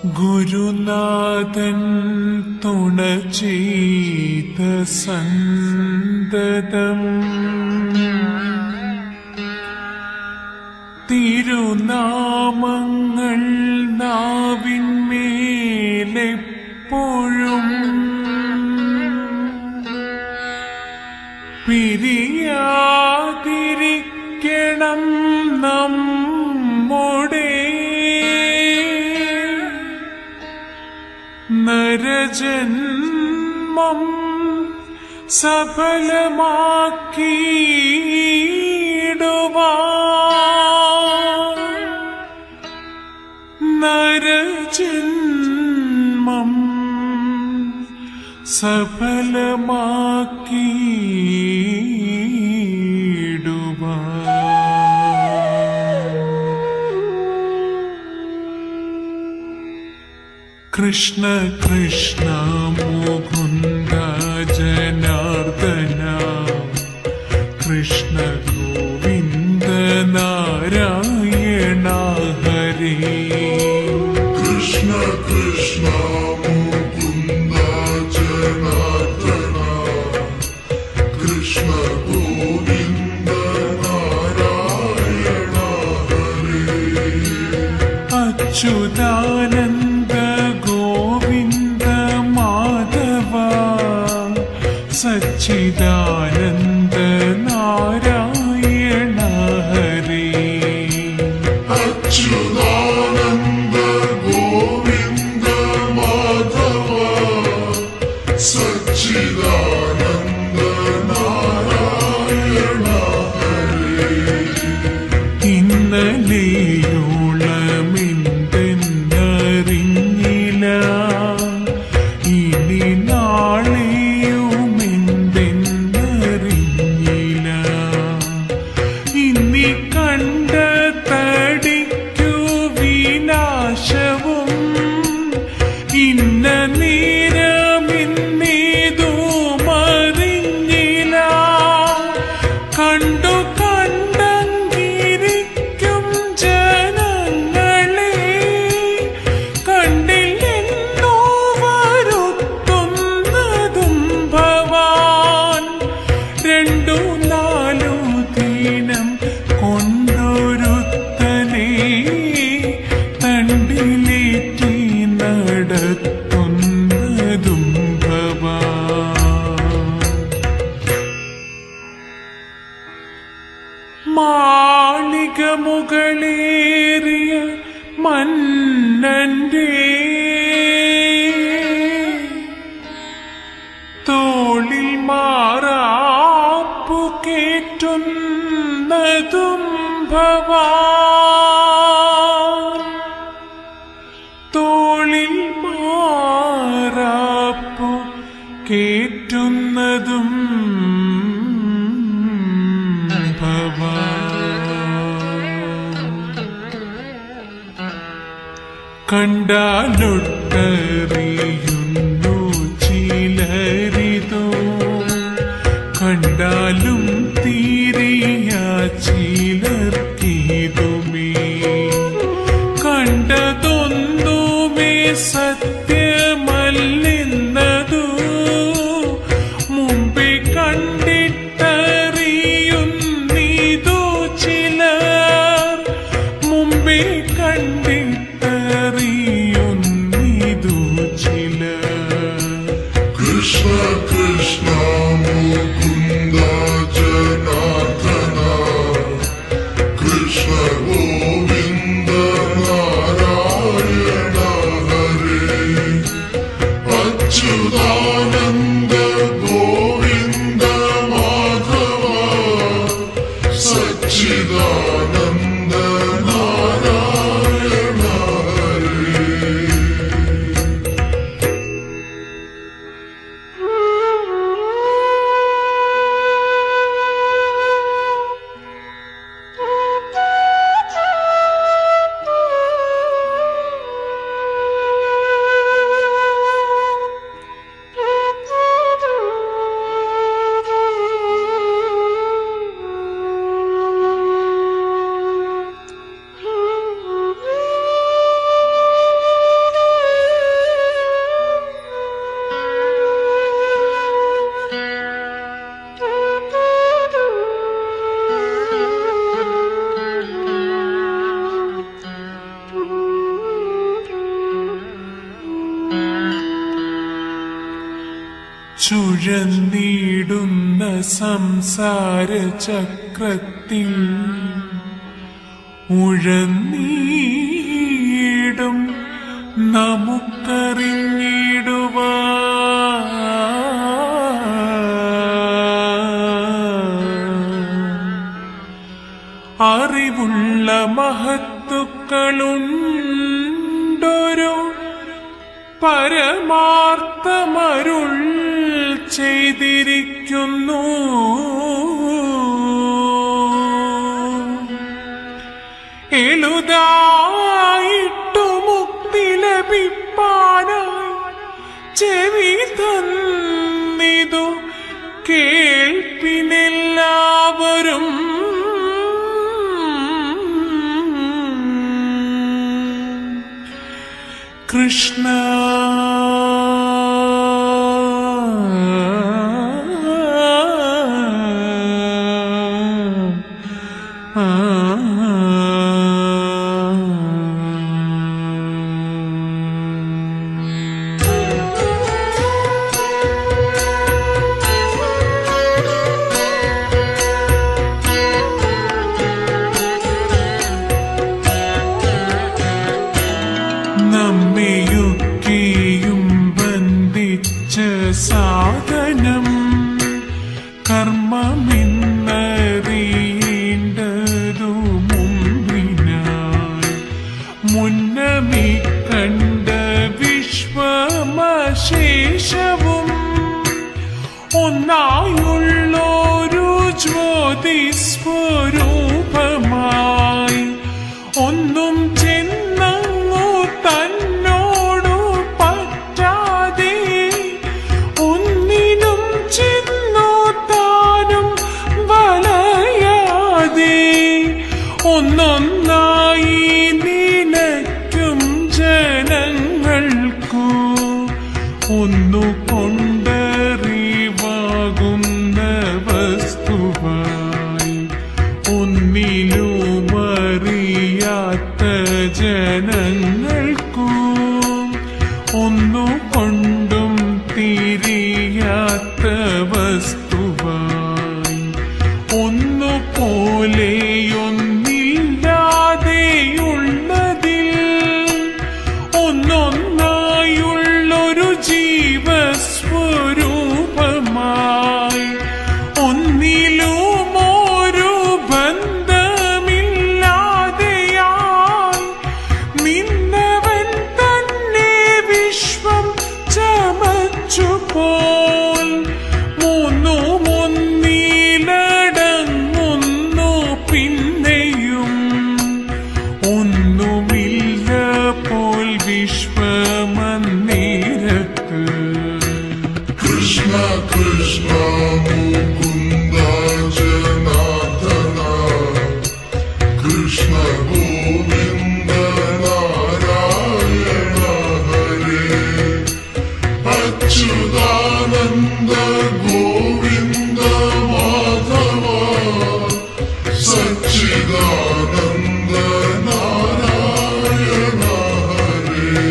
ഗുരുനാഥൻ തുണ ചെയ്ത സന്തതം തിരുനാമങ്ങൾ നാവിന്മേലെപ്പോഴും പിരിയാതിരിക്കണം നമ്മുടെ നരജന്മം സഫലമാക്കിയിടുവാൻ നരജന്മം സഫലമാക്കിയിടുവാൻ കൃഷ്ണ കൃഷ്ണ മുകുന്ദ ജനാർദ്ദന കൃഷ്ണ ഗോവിന്ദ നാരായണ ഹരേ കൃഷ്ണ കൃഷ്ണ മുകുന്ദ ജനാർദ്ദന കൃഷ്ണ ഗോവിന്ദ നാരായണ അച്യുതാനന്ദ ഗോവിന്ദ മാധവ സച്ചിദാനന്ദ നാരായണ ഹരേ അച്യുതാനന്ദ ഗോവിന്ദ മാധവ സച്ചിദാനന്ദ നാരായണ ഇന്നലെയോളമെന്തെന്നറിഞ്ഞില്ല ഇനി നാളെയുമെന്തെന്നറിഞ്ഞില്ല ഇനി കണ്ട തടിക്കു വിനാശവും ഇന്ന നേരമിന്നീതു മറിഞ്ഞില്ല കണ്ടു കണ്ടങ്ങിരിക്കും ജനങ്ങളെ കണ്ടില്ലെന്നോ വരുത്തുന്നതും ഭവാൻ രണ്ടു നാലു ദിനം കൊണ്ടൊരുത്തനെ തണ്ടിലേറ്റി നടത്തുന്നതും ഭവാൻ മാളിക മുകളേറിയ മന്നന്റെ തോളിൽ മാറാപ്പു കേറ്റുന്നതും ഭവാൻ തോളിൽ മാറാപ്പു കേറ്റുന്നതും ഭവാൻ കണ്ടാലൊട്ടറിയുന്നു ചിലരിതോ കണ്ടാലും തീരിയ ചിലർക്കിതുമേ കണ്ടതൊന്നുമേ സത്യമല്ലെന്നതു മുമ്പേ കണ്ടിട്ടറിയുന്നിതു ചിലർ മുമ്പേ കണ്ടിട്ടറിയുന്നിതു ചിലർ കൃഷ്ണ ചുഴന്നിടുന്ന സംസാര ചക്രത്തിൽ ഉഴന്നീടും നമുക്കറിഞ്ഞിടുവാ അറിവുള്ള മഹത്തുക്കളുണ്ടൊരു പരമാർത്ഥമരുൾ ചെയ്തിരിക്കുന്നു എളുതായിട്ടു മുക്തി ലഭിപ്പാനായി ചെവി തന്നിതു കേൾപ്പിനെല്ലാവരും കൃഷ്ണ നമ്മയൊക്കെയും ബന്ധിച്ച സാധനം കർമ്മമെന്നറിയേണ്ടതു മുമ്പിനായി മുന്നമി കണ്ട വിശ്വമശേഷവും ഒന്നായുള്ളൊരു ജ്യോതി സ്വരൂപമായി ഒന്നും ചെന്നങ്ങു തന്നോടു പറ്റാതെ ഒന്നിനും ചെന്നു താനും വലയാതെ ഒന്നൊന്നായി നിനയ്ക്കും ജനങ്ങൾക്കു ഒന്നു കൊണ്ടറിവാകുന്ന വസ്തുവായി ഒന്നിലുമറിയാത്ത ജനങ്ങൾക്കു ഒന്നു കൊണ്ടും തിരിയാത്ത വസ്തുവായി ഒന്നു പോലെയൊന്നില്ലാതെയുള്ളതിൽ ഒന്നൊന്നായുള്ളൊരു ജീവസ്വരൂപമായി ഒന്നിലും ഒരു ബന്ധമില്ലാതെയായി നിന്നവൻ തന്നെ വിശ്വം ചമച്ചുപോൽ മൂന്നും ഒന്നിലടങ്ങുന്നു പിന്നെയും ഒന്നുമില്ല പോൽ വിശ്വമന്നേരത്ത് കൃഷ്ണ കൃഷ്ണ മുകുന്ദ ജനാർദ്ദന കൃഷ്ണ ഗോവിന്ദ നാരായണ ഹരേ അച്യുതാനന്ദ ഗോവിന്ദ മാധവ സച്ചിദാനന്ദ നാരായണ ഹരേ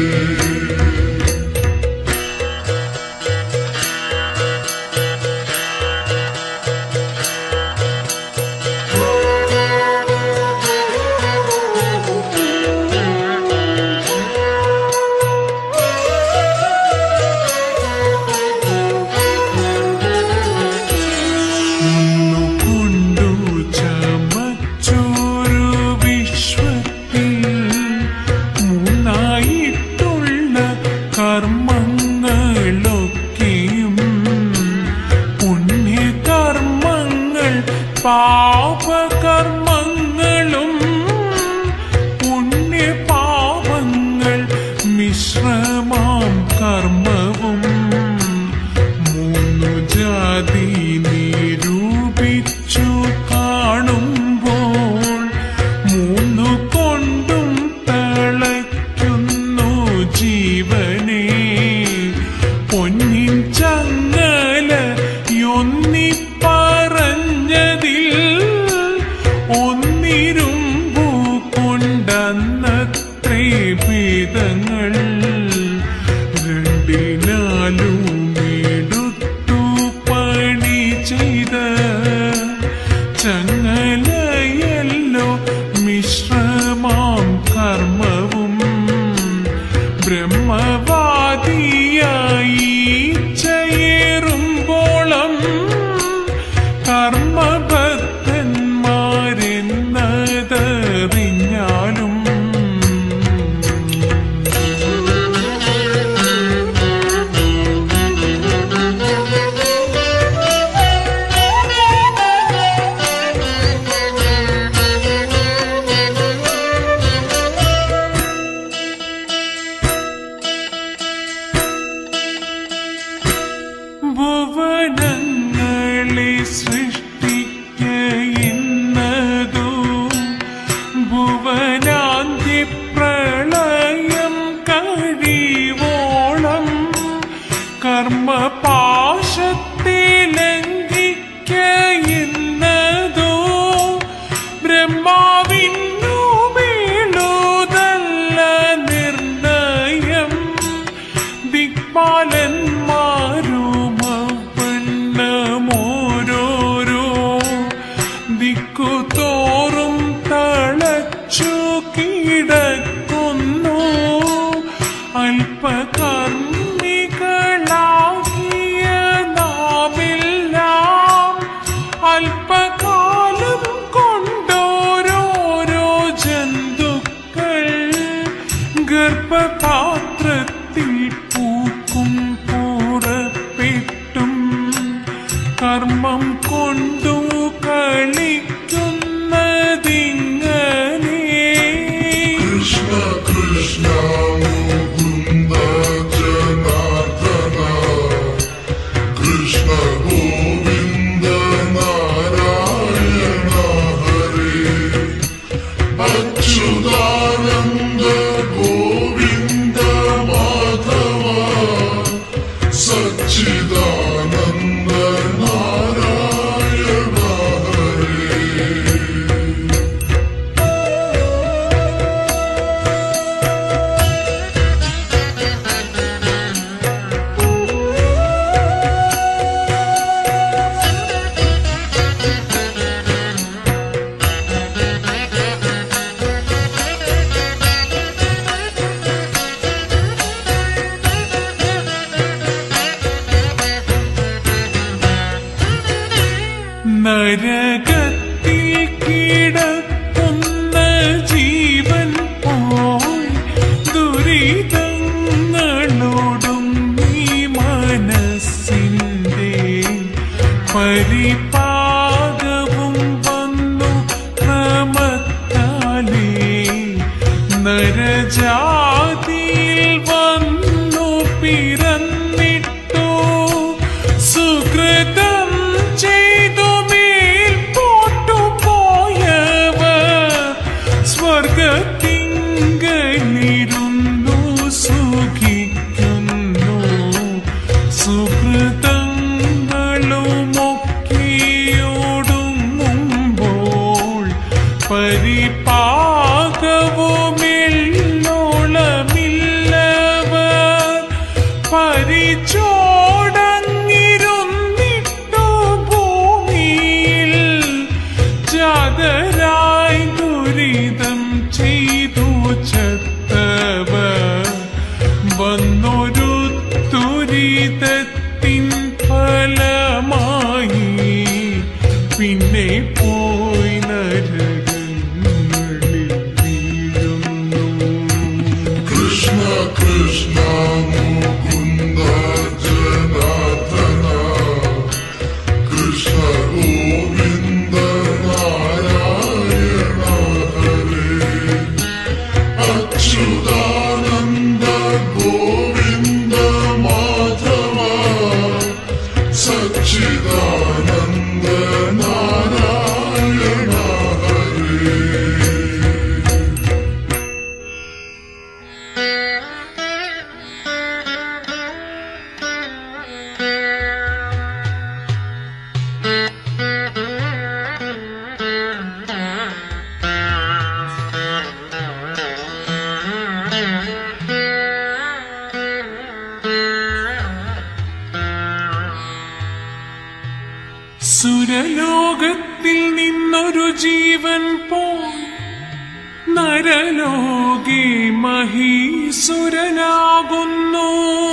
കൊണ്ടു ചമച്ചൊരു വിശ്വത്തിൽ മൂന്നായിട്ടുള്ള കർമ്മങ്ങളൊക്കെയും പുണ്യകർമ്മങ്ങൾ പാപകർമ്മങ്ങളും പുണ്യപാപങ്ങൾ മിശ്രമാം കർമ്മവും മൂന്നു ജാതി നിരൂപിച്ചു കാണുമ്പോൾ മൂന്നു കൊണ്ടും തളയ്ക്കുന്നു ജീവനെ പൊന്നിൻ ചങ്ങല യൊന്നി പറഞ്ഞതിൽ ഒന്നിരുമ്പു കൊണ്ടന്നത്രേ ഭേദങ്ങൾ രണ്ടിനാലും എടുത്തു മിശ്രമാം കർമ്മവും ബ്രഹ്മവാദിയായി ചേരുമ്പോളം കർമ്മഭക്തന്മാരെന്നതറിഞ്ഞാലും ഭുവനങ്ങളെ സൃഷ്ടിക്ക ഇന്നതു ഭുവനാന്തി പ്രളയം കഴിവോളം കർമ്മപാശത്തെ ലംഘിക്ക ഇന്നതോ ബ്രഹ്മാവിന്നു വീഴുതല്ല നിർണയം ദിക്പാലന്മാരുമോരോരോ ദിക്കുതോറും തളച്ചു കിടക്കുന്നു അല്പകർമ്മികളാകിയ നാമെല്ലാം അല്പകാലം കൊണ്ടോരോരോ ജന്തുക്കൾ ഗർഭപാത്രത്തിൽ പൂക്കും പുറപ്പെട്ടും കർമ്മം കൊണ്ടു കളിക്കുന്നതിങ്ങനെ കൃഷ്ണ കൃഷ്ണ മുകുന്ദ ജനാർദ്ദന കൃഷ്ണ ഗോവിന്ദ നാരായണ ഹരേ അച്യുതാനന്ദ ഗോവിന്ദ മാധവ സച്ചിദാനന്ദ നാരായണ ഹരേ നരകത്തിൽ കിടക്കുന്ന ജീവൻ പോയി ദുരിതങ്ങളോടും നീ മനസ്സിന്റെ പരിപാകവും വന്നു ക്രമത്താലേ നരജാതിയിൽ വന്നു പിറന്നിട്ടു സുഹൃതം ചെയ്തു മേൽ പോട്ടുപോയവർ സ്വർഗത്തിങ്കലിരുന്നു സുഖിക്കുന്നു സുഹൃതങ്ങളുമൊക്കെയോടുങ്ങുമ്പോൾ പരിപാകവുമില്ലോളമില്ലവർ പരിചോടങ്ങിരുന്നിട്ടു ഭൂമിയിൽ ജാതരായി ദുരിതം ചെയ്തു ചത്തവർ വന്നൊരു ദുരിതത്തിൻ ഫലമായി പിന്നെ പോയി നരകങ്ങളിൽ വീഴുന്നു കൃഷ്ണ കൃഷ്ണ മുകുന്ദ ജനാർദ്ദന കൃഷ്ണ ഗോവിന്ദ നാരായണ ഹരേ അച്യുതാനന്ദ ഗോവിന്ദ മാധവ സച്ചിദാനന്ദ നാരായണ ഹരേ സുരലോകത്തിൽ നിന്നൊരു ജീവൻ പോയി നരലോകി മഹീസുരനാകുന്നു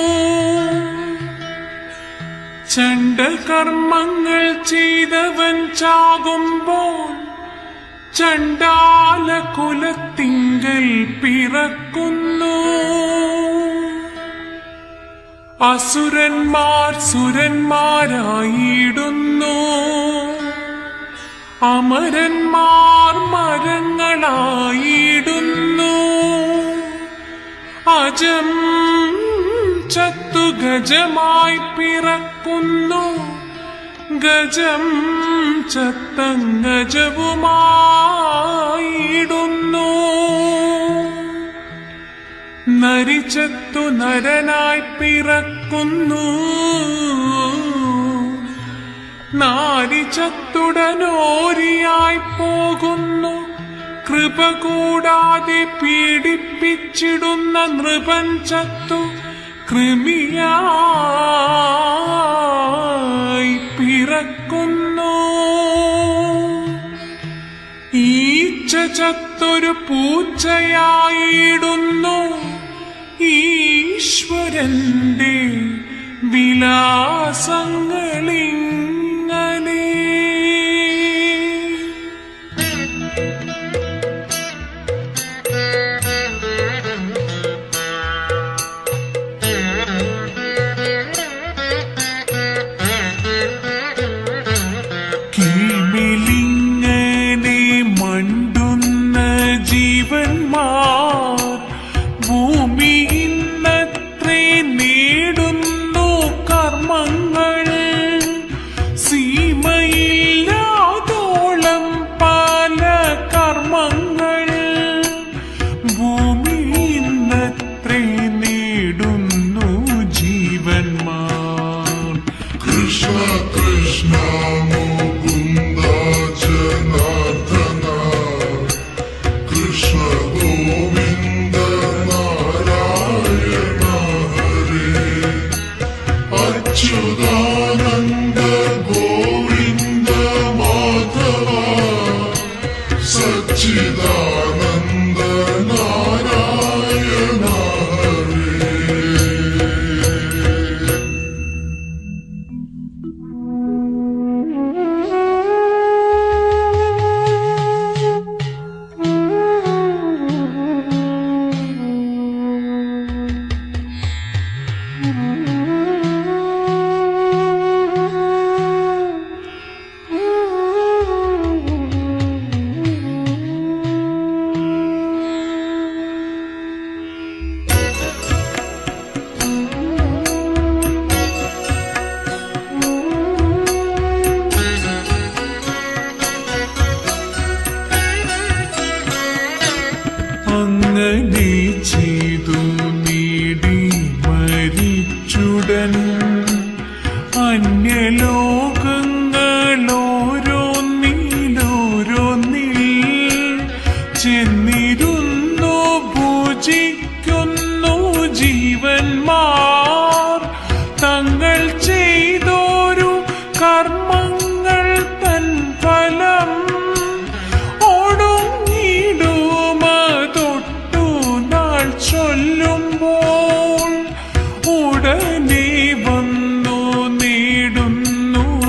ചണ്ഡകർമ്മങ്ങൾ ചെയ്തവൻ ചാകുമ്പോൾ ചണ്ടാല കുലത്തിങ്കൽ പിറക്കുന്നു അസുരന്മാർ സുരന്മാരായിടുന്നു അമരന്മാർ മരങ്ങളായിടുന്നു അജം ചത്തു ഗജമായി പിറക്കുന്നു ഗജം ചത്തങ്ങജവുമായിടുന്നു നരിച്ചത്തു നരനായി പിറക്കുന്നു നാരിച്ചത്തുടനോരിയായി പോകുന്നു കൃപ കൂടാതെ പീഡിപ്പിച്ചിടുന്ന നൃപൻ ചത്തു കൃമിയായി പിറക്കുന്നു ഈച്ച ചത്തൊരു പൂച്ചയായിടുന്നു ഈശ്വരന്റെ വിലാസങ്ങളിങ്ങനെ കീഴ്മിലിങ്ങനെ മണ്ടുന്ന ജീവന്മാർ ഭൂമി ഇന്നത്രേ നേടുന്നു കർമ്മങ്ങൾ സീമയില്ലാതോളം പല കർമ്മങ്ങൾ ഭൂമി ഇന്നത്രേ നേടുന്നു ജീവന്മാർ കൃഷ്ണ കൃഷ്ണ മുകുന്ദ ജനാർദ്ദന കൃഷ്ണ ഗോവിന്ദ നാരായണ ഹരേ അച്യുതാനന്ദ ഗോവിന്ദ മാധവ സച്ചിദാനന്ദ നാരായണ ഹരേ അങ്ങനെ ചെയ്തു നേടി മരിച്ചുടൻ അന്യലോകങ്ങളോരോന്നിലോരോന്നിൽ ചെന്നിരുന്നു പൂജിക്കുന്നു ജീവന്മാർ തങ്ങൾ ചെയ്തോരു കർമ്മങ്ങൾ തൻ ഫലം ഒടുങ്ങിടുമതൊട്ടു നാൾ ചൊല്ലുമ്പോൾ ഉടനെ വന്നു നേടുന്നു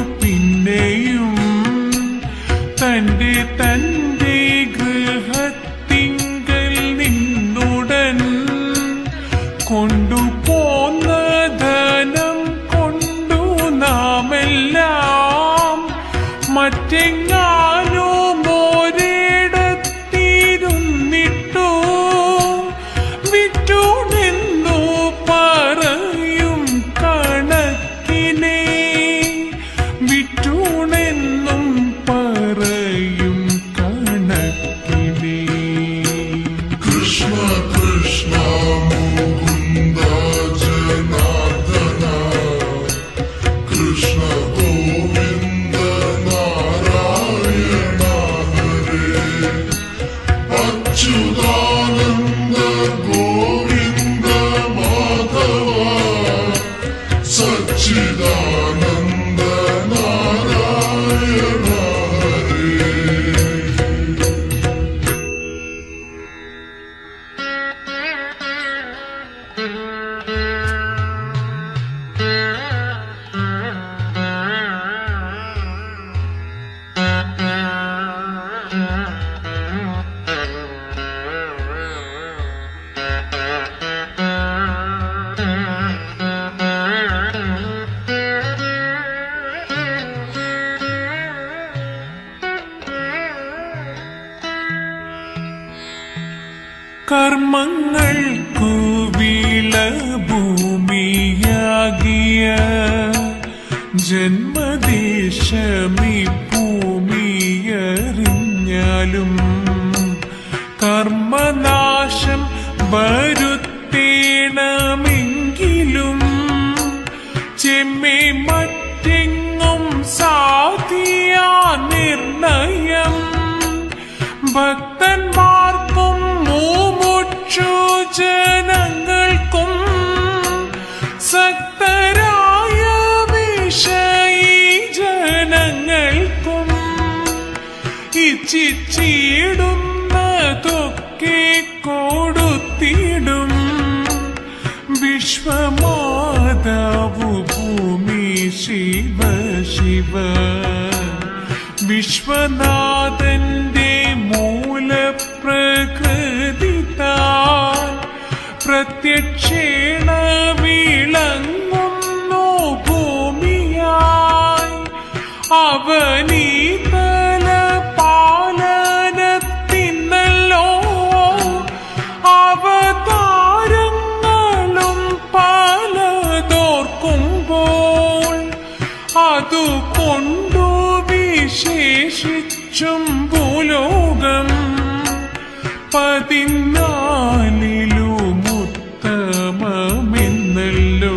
കർമ്മങ്ങൾക്കു വിളഭൂമിയാകിയ ജന്മദേശമി ഭൂമിയറിഞ്ഞാലും കർമ്മനാശം വരുത്തേണമെങ്കിലും ചെമ്മേ മറ്റെങ്ങും സാധിയാ നിർണയം ഭക്തന്മാർക്കും മൂമുക്ഷു ജനങ്ങൾക്കും സക്തരായ വിഷയി ജനങ്ങൾക്കും ഇച്ഛിച്ചിടുന്നതൊക്കെ കൊടുത്തിടും വിശ്വമാതാവു ഭൂമി ശിവ ശിവ വിശ്വനാഥന്റെ മൂലപ്രകൃതി താൻ പ്രത്യക്ഷേണ വിളങ്ങുന്നു ഭൂമിയായി അവനീതല പാലനത്തിന്നല്ലോ അവതാരങ്ങളും പലതോർക്കുമ്പോൾ അതുകൊണ്ടു വിശേഷിച്ചും ഭൂലോകം പതിനാലിലുമുത്തമമെന്നല്ലോ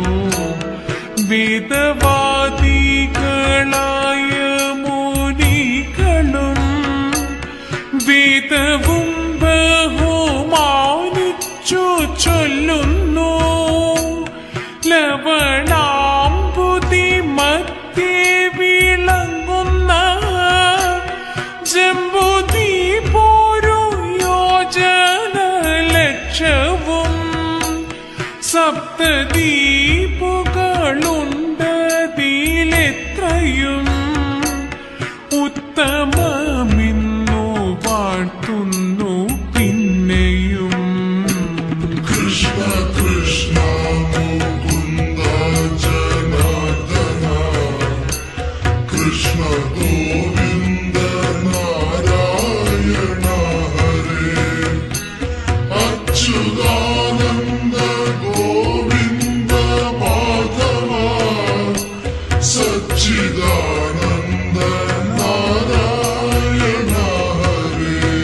വേദവാദികളായ മുനികളും വേദവും ബഹുമാനിച്ചു ചൊല്ലുന്നു ലവണാംബുതി മധ്യേ വിളങ്ങുന്ന ജമ്പുതി പോരു യോജന ലക്ഷവും സപ്തദീപുകളുണ്ടതിലെത്രയും ഉത്തമമിന്നു വാഴ്ത്തുന്നു പിന്നെയും കൃഷ്ണ കൃഷ്ണ മുകുന്ദ ജനാർദ്ദന കൃഷ്ണ ഗോവിന്ദ നാരായണ ഹരേ അച്യുതാനന്ദ ഗോവിന്ദ മാധവ സച്ചിദാനന്ദ നാരായണ ഹരേ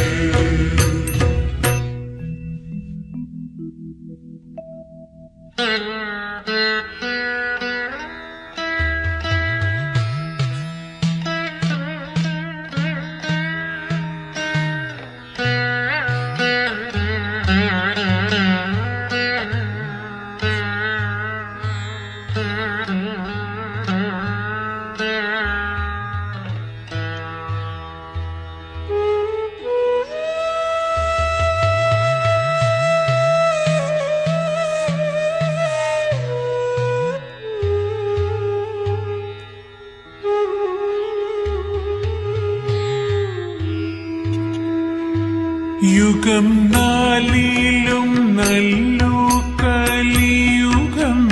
യുഗം നാലിലും നല്ലു കലിയുഗം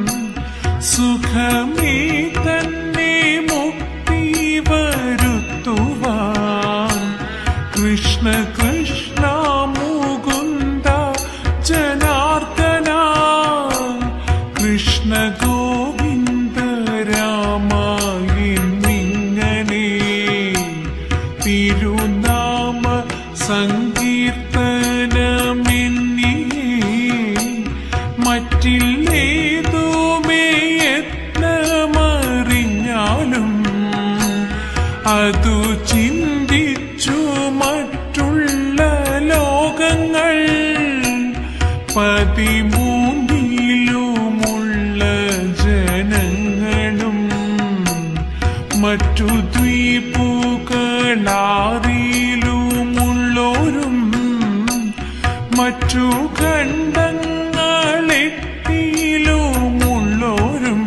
സുഖമേ തന്നെ മുക്തി വരുത്തുവാൻ കൃഷ്ണ കൃഷ്ണ മുകുന്ദ ജനാർദ്ദന കൃഷ്ണ ഗോവിന്ദ രാമ എന്നിങ്ങനെ തിരുനാമ സങ്കീർത്തനമെന്നിയേ മറ്റില്ലേതുമേ യത്നമറിഞ്ഞാലും അതു ചിന്തിച്ചു മറ്റുള്ള ലോകങ്ങൾ പതിമൂന്നിലുമുള്ള ജനങ്ങളും മറ്റു ദ്വീപുകളാറിലുമുള്ളോരും മറ്റു ഖണ്ഡങ്ങളെത്തിയിലുമുള്ളോരും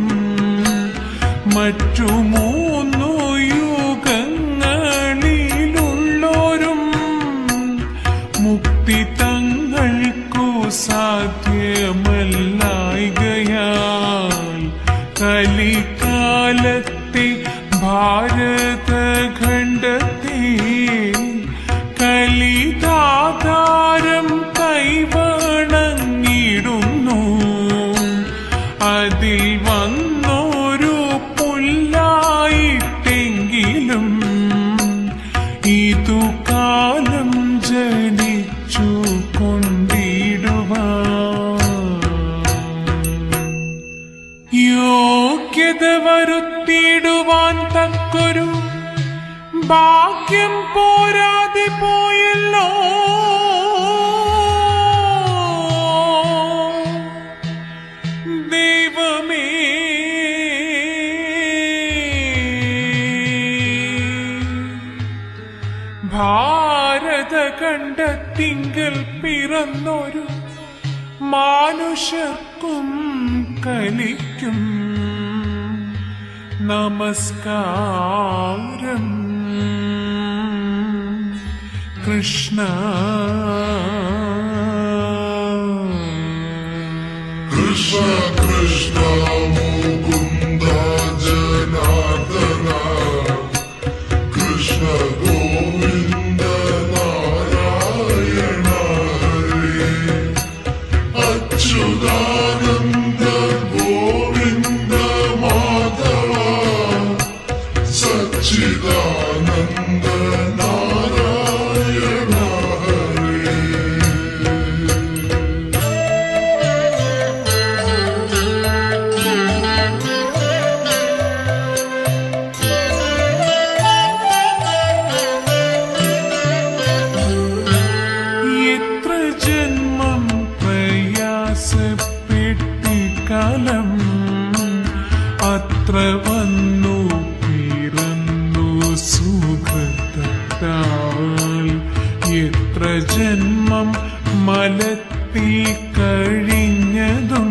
മറ്റു മൂന്നു യുഗങ്ങളിലുള്ളോരും മുക്തി തങ്ങൾക്കു സാധ്യമല്ലായികയാൽ കലികാലത്തെ ഭാരതഖണ്ഡത്തെ കലിതാധാരം വരുത്തിയിടുവാൻ തക്കൊരു ഭാഗ്യം പോരാതെ പോയല്ലോ ദൈവമേ ഭാരത കണ്ടത്തിങ്കൽ പിറന്നൊരു മാനുഷർക്കും കലിക്കും നമസ്കാരം കൃഷ്ണ കൃഷ്ണ കൃഷ്ണ മുകുന്ദ ജനാർദ്ദന കൃഷ്ണ ഗോവിന്ദ നാരായണ ഹരേ അച്യുതാനന്ദ ഗോവിന്ദ മാധവ സച്ചിദാനന്ദ നാരായണ ഹരേ എത്ര ജന്മം പ്രയാസപ്പെട്ടി കാലം അത്ര വന്നു പിറന്നു സുഖത്താൽ എത്ര ജന്മം മലത്തിൽ കഴിഞ്ഞതും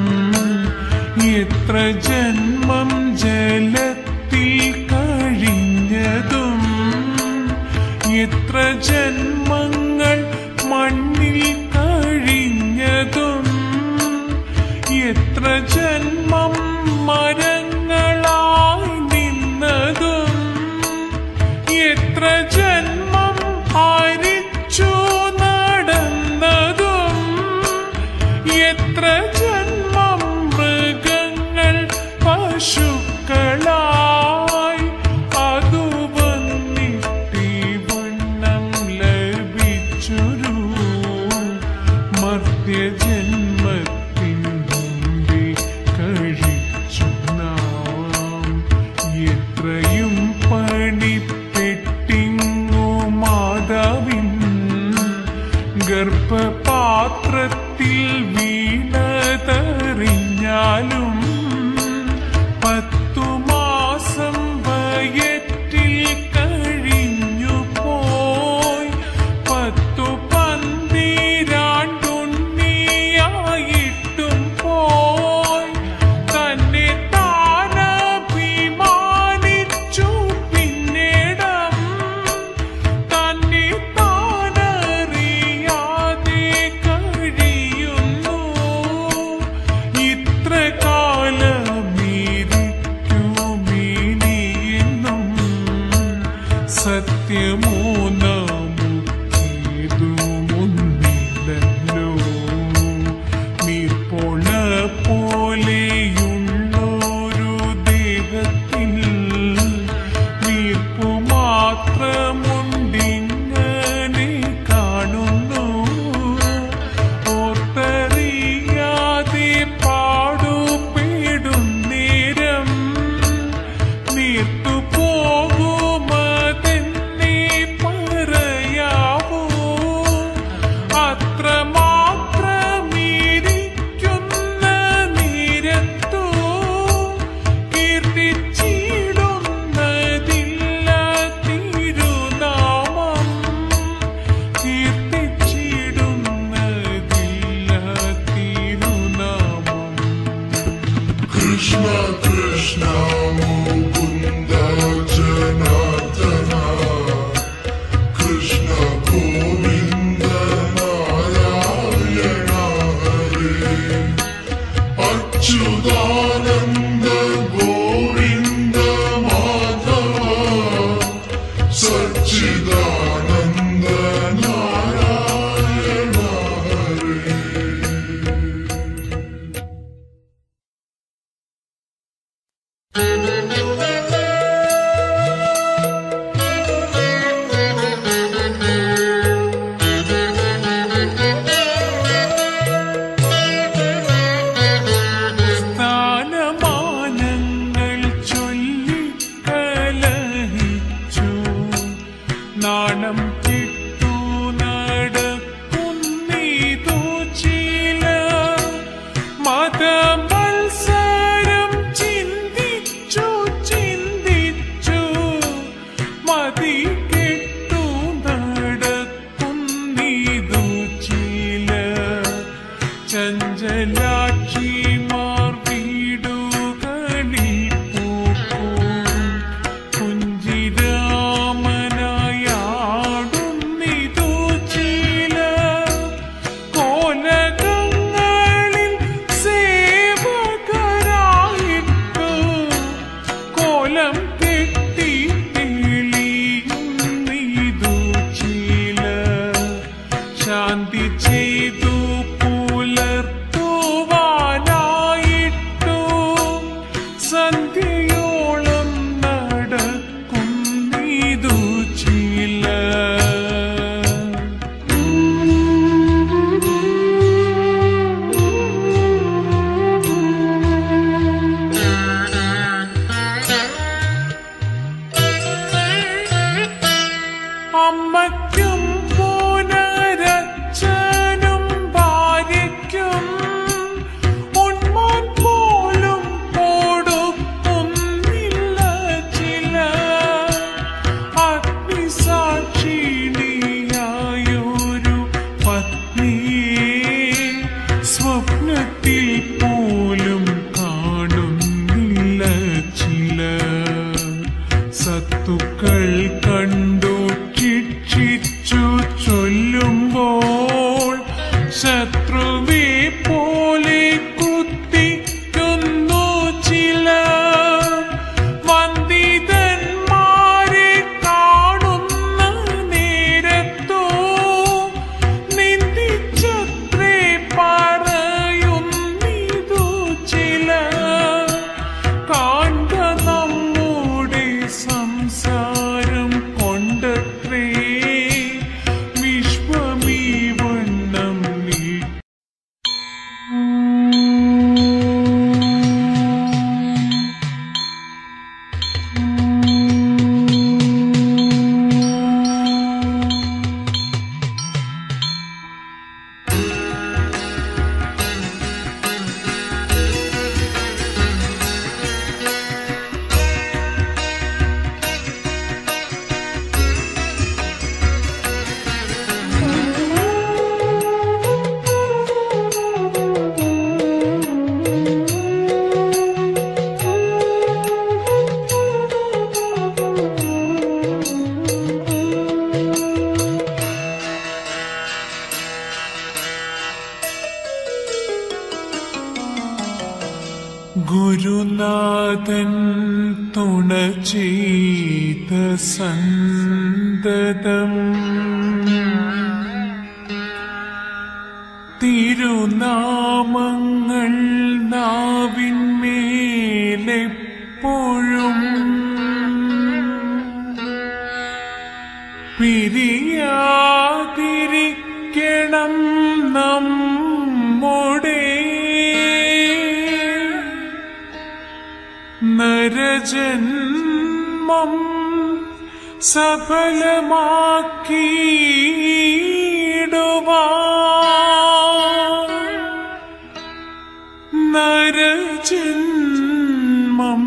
എത്ര ജന്മം ജലത്തിൽ കഴിഞ്ഞതും എത്ര ജന്മങ്ങൾ മണ്ണിൽ കഴിഞ്ഞതും എത്ര ജന്മം മരങ്ങളായി നിന്നതും എത്ര ജന്മം ഹരിച്ചു നടന്നതും എത്ര ജന്മം മൃഗങ്ങൾ പശുക്കളായി അതു വന്നിട്ടി വണ്ണം ലഭിച്ചൊരു മർത്യജന്മത്തിൻ മുമ്പിൽ കഴിച്ചു നാം എത്രയും പണിപ്പെട്ടിങ്ങു മാതാവിൻ ഗർഭപാത്രത്തിൽ വീണതറിഞ്ഞാലും പത്തു മാസം വയറ്റിൽ കഴിഞ്ഞു പോയി പത്തു പന്തിരാണ്ടുണ്ണിയായിട്ടും പോയി തന്നെ താനഭിമാനിച്ചു പിന്നിടം തന്നെ താനറിയാതെ കഴിയുന്നു ഇത്ര കാലം ചഞ്ചലാക്ഷിമാർ വീടുകളിൽ പൂക്കും കുഞ്ചിരാമനായാടുന്നിതു ചില കോലകങ്ങളിൽ സേവകരായിട്ടു കോലം കെട്ടി തെളിയുന്നിതു ചില ശാന്തി ചെയ്തു പുലർത്തുവാനായിട്ടു സന്ധ്യയോളം നടക്കുന്നിതു ചില അമ്മയ്ക്കും പുനരച്ഛനും ഭാര്യയ്ക്കും ഉണ്മാൻ പോലും കൊടുക്കുന്നില്ല ചില അഗ്നിസാക്ഷിണിയായൊരു പത്നിയെ സ്വപ്നത്തിൽ പോലും കാണുന്നില്ല ചില സത്തുക്കൾ കണ്ടു ശിക്ഷിച്ചു ചൊല്ലുമ്പോൾ ശത്രുവെ പോലെ കുത്തിക്കുന്നു ചില വന്ദിതന്മാരെ കാണുന്ന നേരത്തോ നിന്ദിച്ചത്രേ പറയുന്നിതു ചില കാണ്ട നമ്മുടെ സംസാരം കൊണ്ടത്രേ വിശ്വമീ വണ്ണം നീ ഗുരുനാഥൻ തുണ ചെയ്ത സന്തതം തിരുനാമങ്ങൾ നാവിന്മേലെപ്പോഴും പിരിയാതിരിക്കണം നമ്മുടെ നരജന്മം സഫലമാക്കിയിടുവാൻ നരജന്മം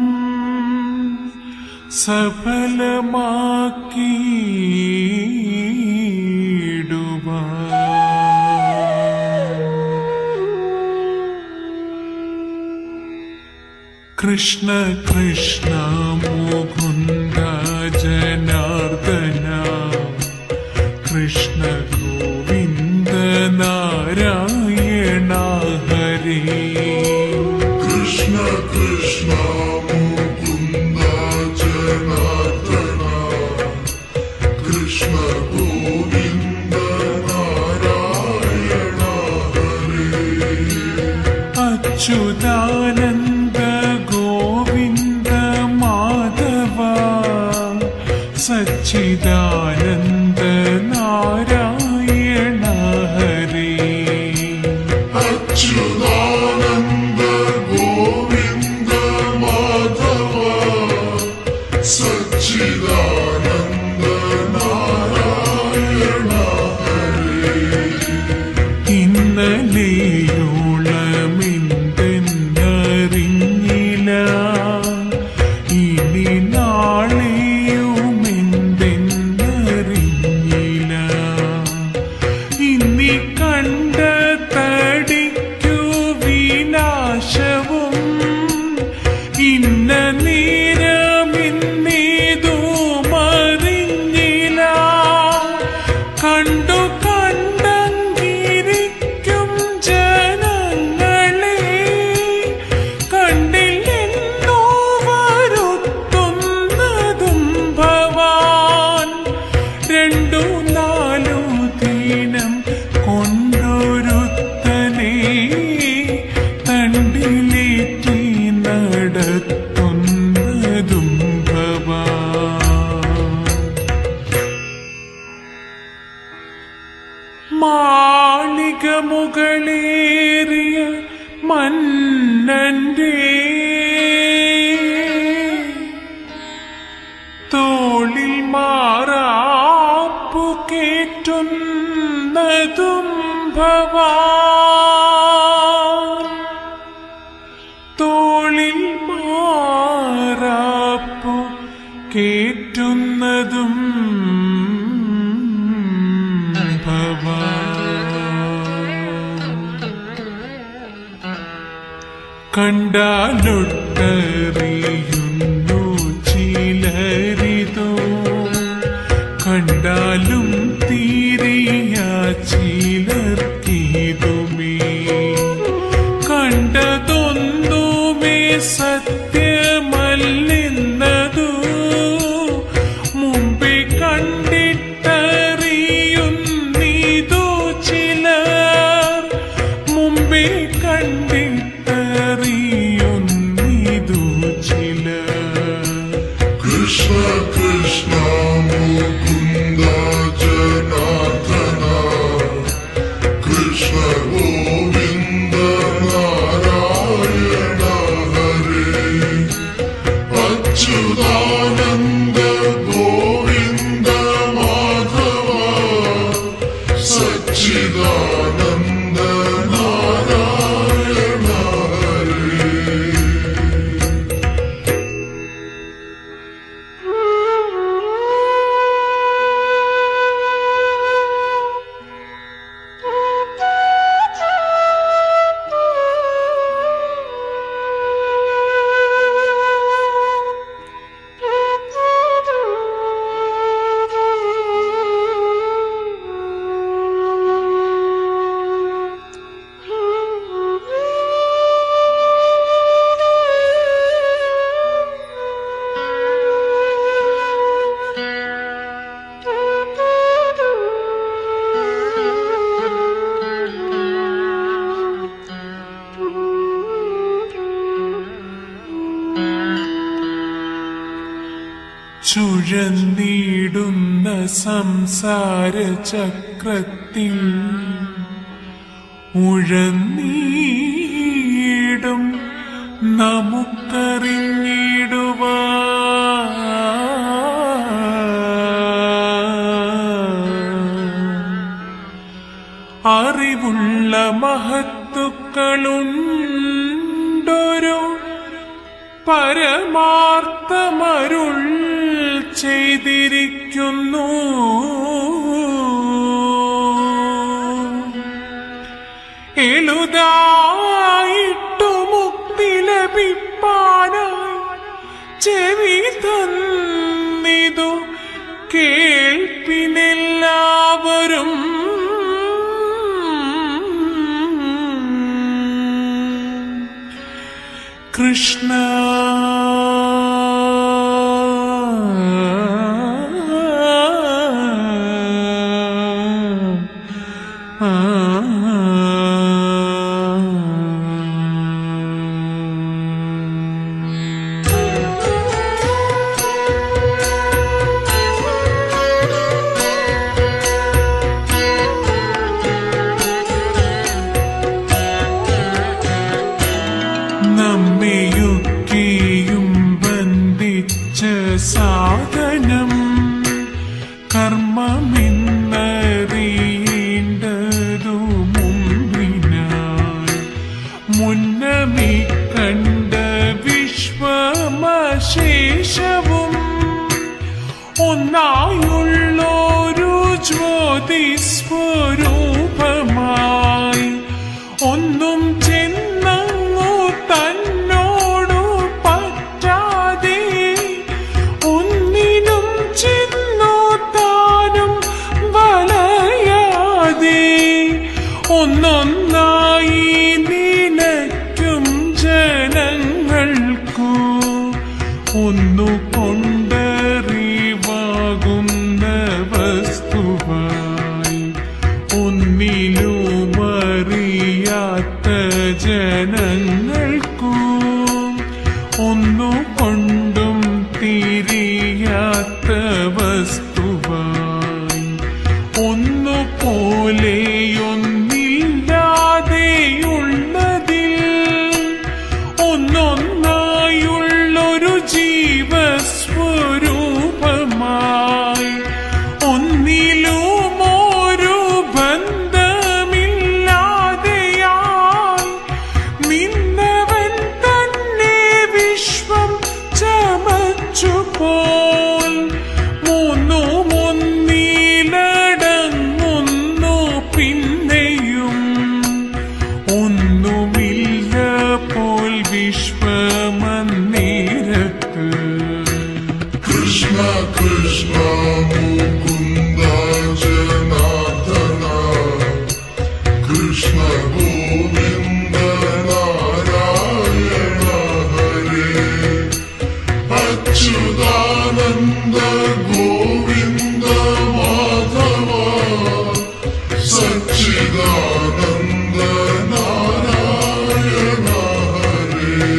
സഫലമാക്കിയിടുവാൻ കൃഷ്ണ കൃഷ്ണ മുകുന്ദ ജനാർദ്ദന കൃഷ്ണ ഗോവിന്ദ നാരായണ ഹരേ കൃഷ്ണ കൃഷ്ണ മുകുന്ദ ജനാർദ്ദന കൃഷ്ണ ഗോവിന്ദ നാരായണ അച്യുതാനന്ദ ഗോവിന്ദ മാധവ സച്ചിദാനന്ദ നാരായണ ഹരേ അച്യുതാനന്ദ ഗോവിന്ദ മാധവ സച്ചിദാനന്ദ നാരായണ ഇന്നലെയോളമെന്തെന്നറിഞ്ഞില്ല ഇനി നാളെയുമെന്തെന്നറിഞ്ഞില്ല ഇന്നി കണ്ട തടിക്ക മാളിക മുകളേറിയ മന്നന്റെ തോളിൽ മാറാപ്പു കേറ്റുന്നതും ഭവാ തോളിൽ മാറാപ്പു കേറ്റുന്നതും ഭവാ കണ്ടാലൊട്ടറിയുന്നു ചിലരിതോ കണ്ടാലും തീരിയ ചിലർക്കിതുമേ കണ്ടതൊന്നുമേ സത്യമല്ലെന്നതു മുമ്പേ കണ്ടിട്ടറിയുന്നിതു ചിലർ മുമ്പേ കണ്ടിട്ടറിയുന്നിതു ചിലർ കൃഷ്ണ കൃഷ്ണ മുകുന്ദ ജനാർദ്ദന കൃഷ്ണ ഗോവിന്ദ നാരായണ ഹരേ അച്യുതാനന്ദ ഗോവിന്ദ മാധവ സച്ചിദാനന്ദ നാരായണ ഹരേ ചുഴന്നിടുന്ന സംസാര ചക്രത്തിൽ ഉഴന്നീടും നമുക്കറിഞ്ഞിടുവാ അറിവുള്ള മഹത്തുക്കളുണ്ടൊരു പരമാർത്ഥമരുൾ ചെയ്തിരിക്കുന്നു എളുതായിട്ടു മുക്തി ലഭിപ്പാനായി ചെവി തന്നിതു കേൾപ്പിനെല്ലാവരും കൃഷ്ണ നമ്മയൊക്കെയും ബന്ധിച്ച സാധനം കർമ്മമെന്നറിയേണ്ടതു മുമ്പിനായി മുന്നമി കണ്ട വിശ്വമശേഷവും ഒന്നായുള്ളൊരു ജ്യോതി സ്വരൂപമായി ഒന്നും ചെന്നങ്ങു തന്നോടു പറ്റാതെ ഒന്നിനും ചെന്നു താനും വലയാതെ ഒന്നൊന്നായി നിലയ്ക്കും ജനങ്ങൾക്കു ഒന്നു കൊണ്ടറിവാകുന്ന വസ്തുവായി ഒന്നിലുമറിയാത്ത ജനങ്ങൾക്കു ഒന്നു കൊണ്ടും തിരിയാത്ത വസ്തുവായി ഒന്നുപോലെയും കൃഷ്ണ ഗോവിന്ദ നാരായണ ഹരേ അച്യുതാനന്ദ ഗോവിന്ദ മാധവ സച്ചിദാനന്ദ നാരായണ ഹരേ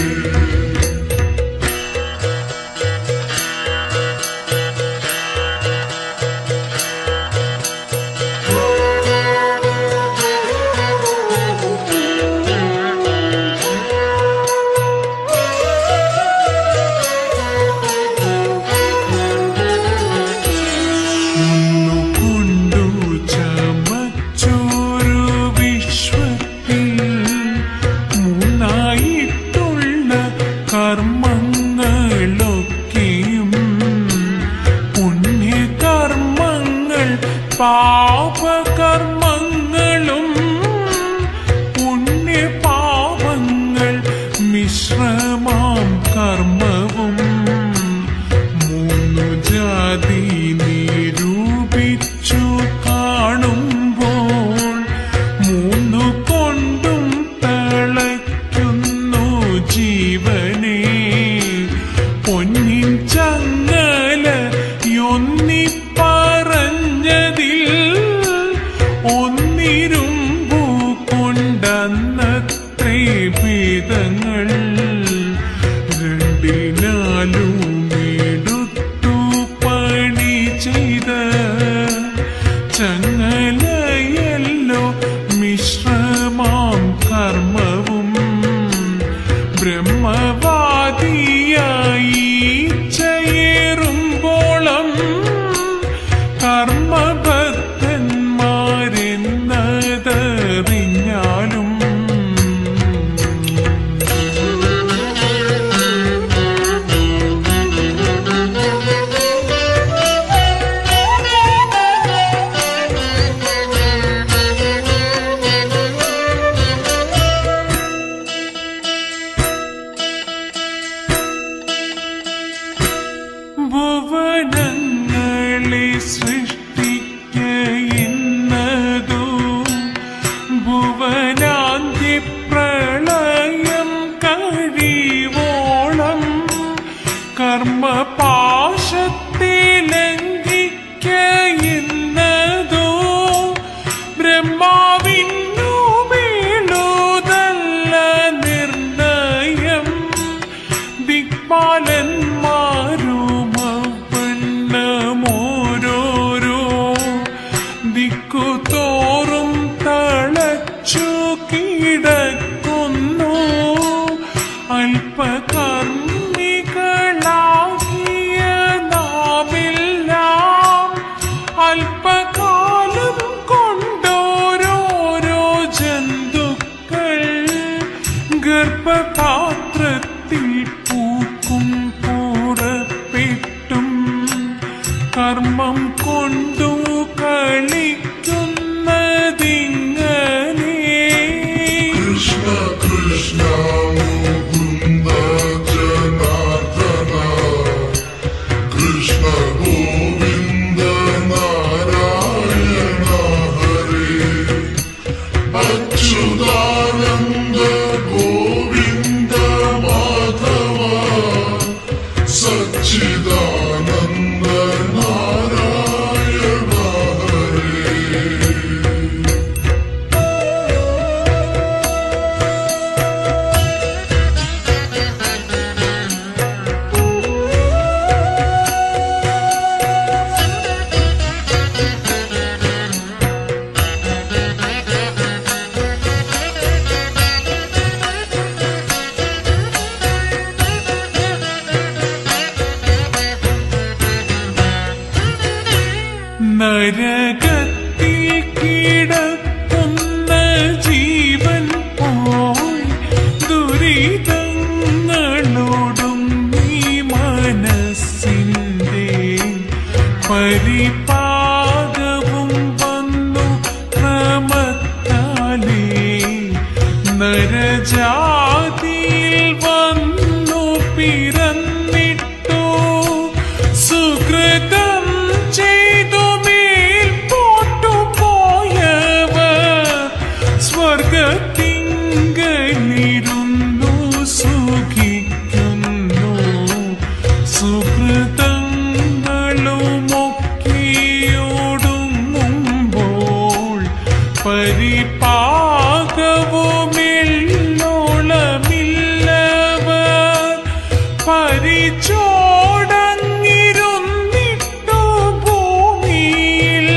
കൊണ്ടു ചമച്ചോരു വിശ്വത്തിൽ മൂന്നായിട്ടുള്ള കർമ്മങ്ങളൊക്കെയും പുണ്യകർമ്മങ്ങൾ പാപകർമ്മങ്ങളും പുണ്യപാപങ്ങൾ മിശ്രമാം കർമ്മവും മൂന്നു ജാതി നിരൂപിച്ചു കാണുമ്പോൾ മൂന്നു കൊണ്ടും തളയ്ക്കുന്നു ജീവനെ പൊന്നിൻ ചങ്ങല യൊന്നി പറഞ്ഞതിൽ ഒന്നിരുമ്പു കൊണ്ടന്നത്രേ ഭേദങ്ങൾ രണ്ടിനാലും എടുത്തു പണി ചെയ്ത ചങ്ങലയല്ലോ മിശ്രമാം കർമ്മവും ബ്രഹ്മവാദിയായി ചേരുമ്പോളം കർമ്മഭക്തന്മാരെന്നതറിഞ്ഞാലും പരിപാകവുമെല്ലോളമില്ലവർ പരിചോടങ്ങിരുന്നിട്ടു ഭൂമിയിൽ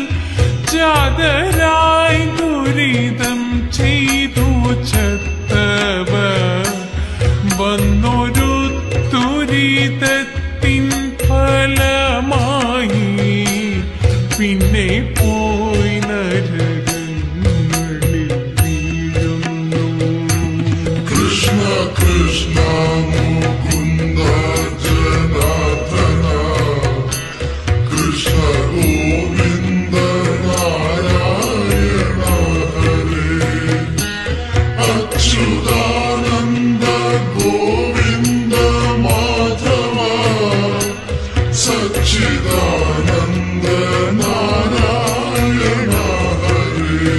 ജാതരായി ദുരിതം ചെയ്തു ചത്തവർ വന്നൊരു ദുരിതത്തിൻ ഫലമായി പിന്നെ പോയി നരകങ്ങളിൽ വീഴുന്നു കൃഷ്ണ കൃഷ്ണ മുകുന്ദ ജനാർദ്ദന കൃഷ്ണ ഗോവിന്ദ നാരായണ ഹരേ അച്യുതാനന്ദ ഗോവിന്ദ മാധവ സച്ചിദാനന്ദ നാരായണ ഹരേ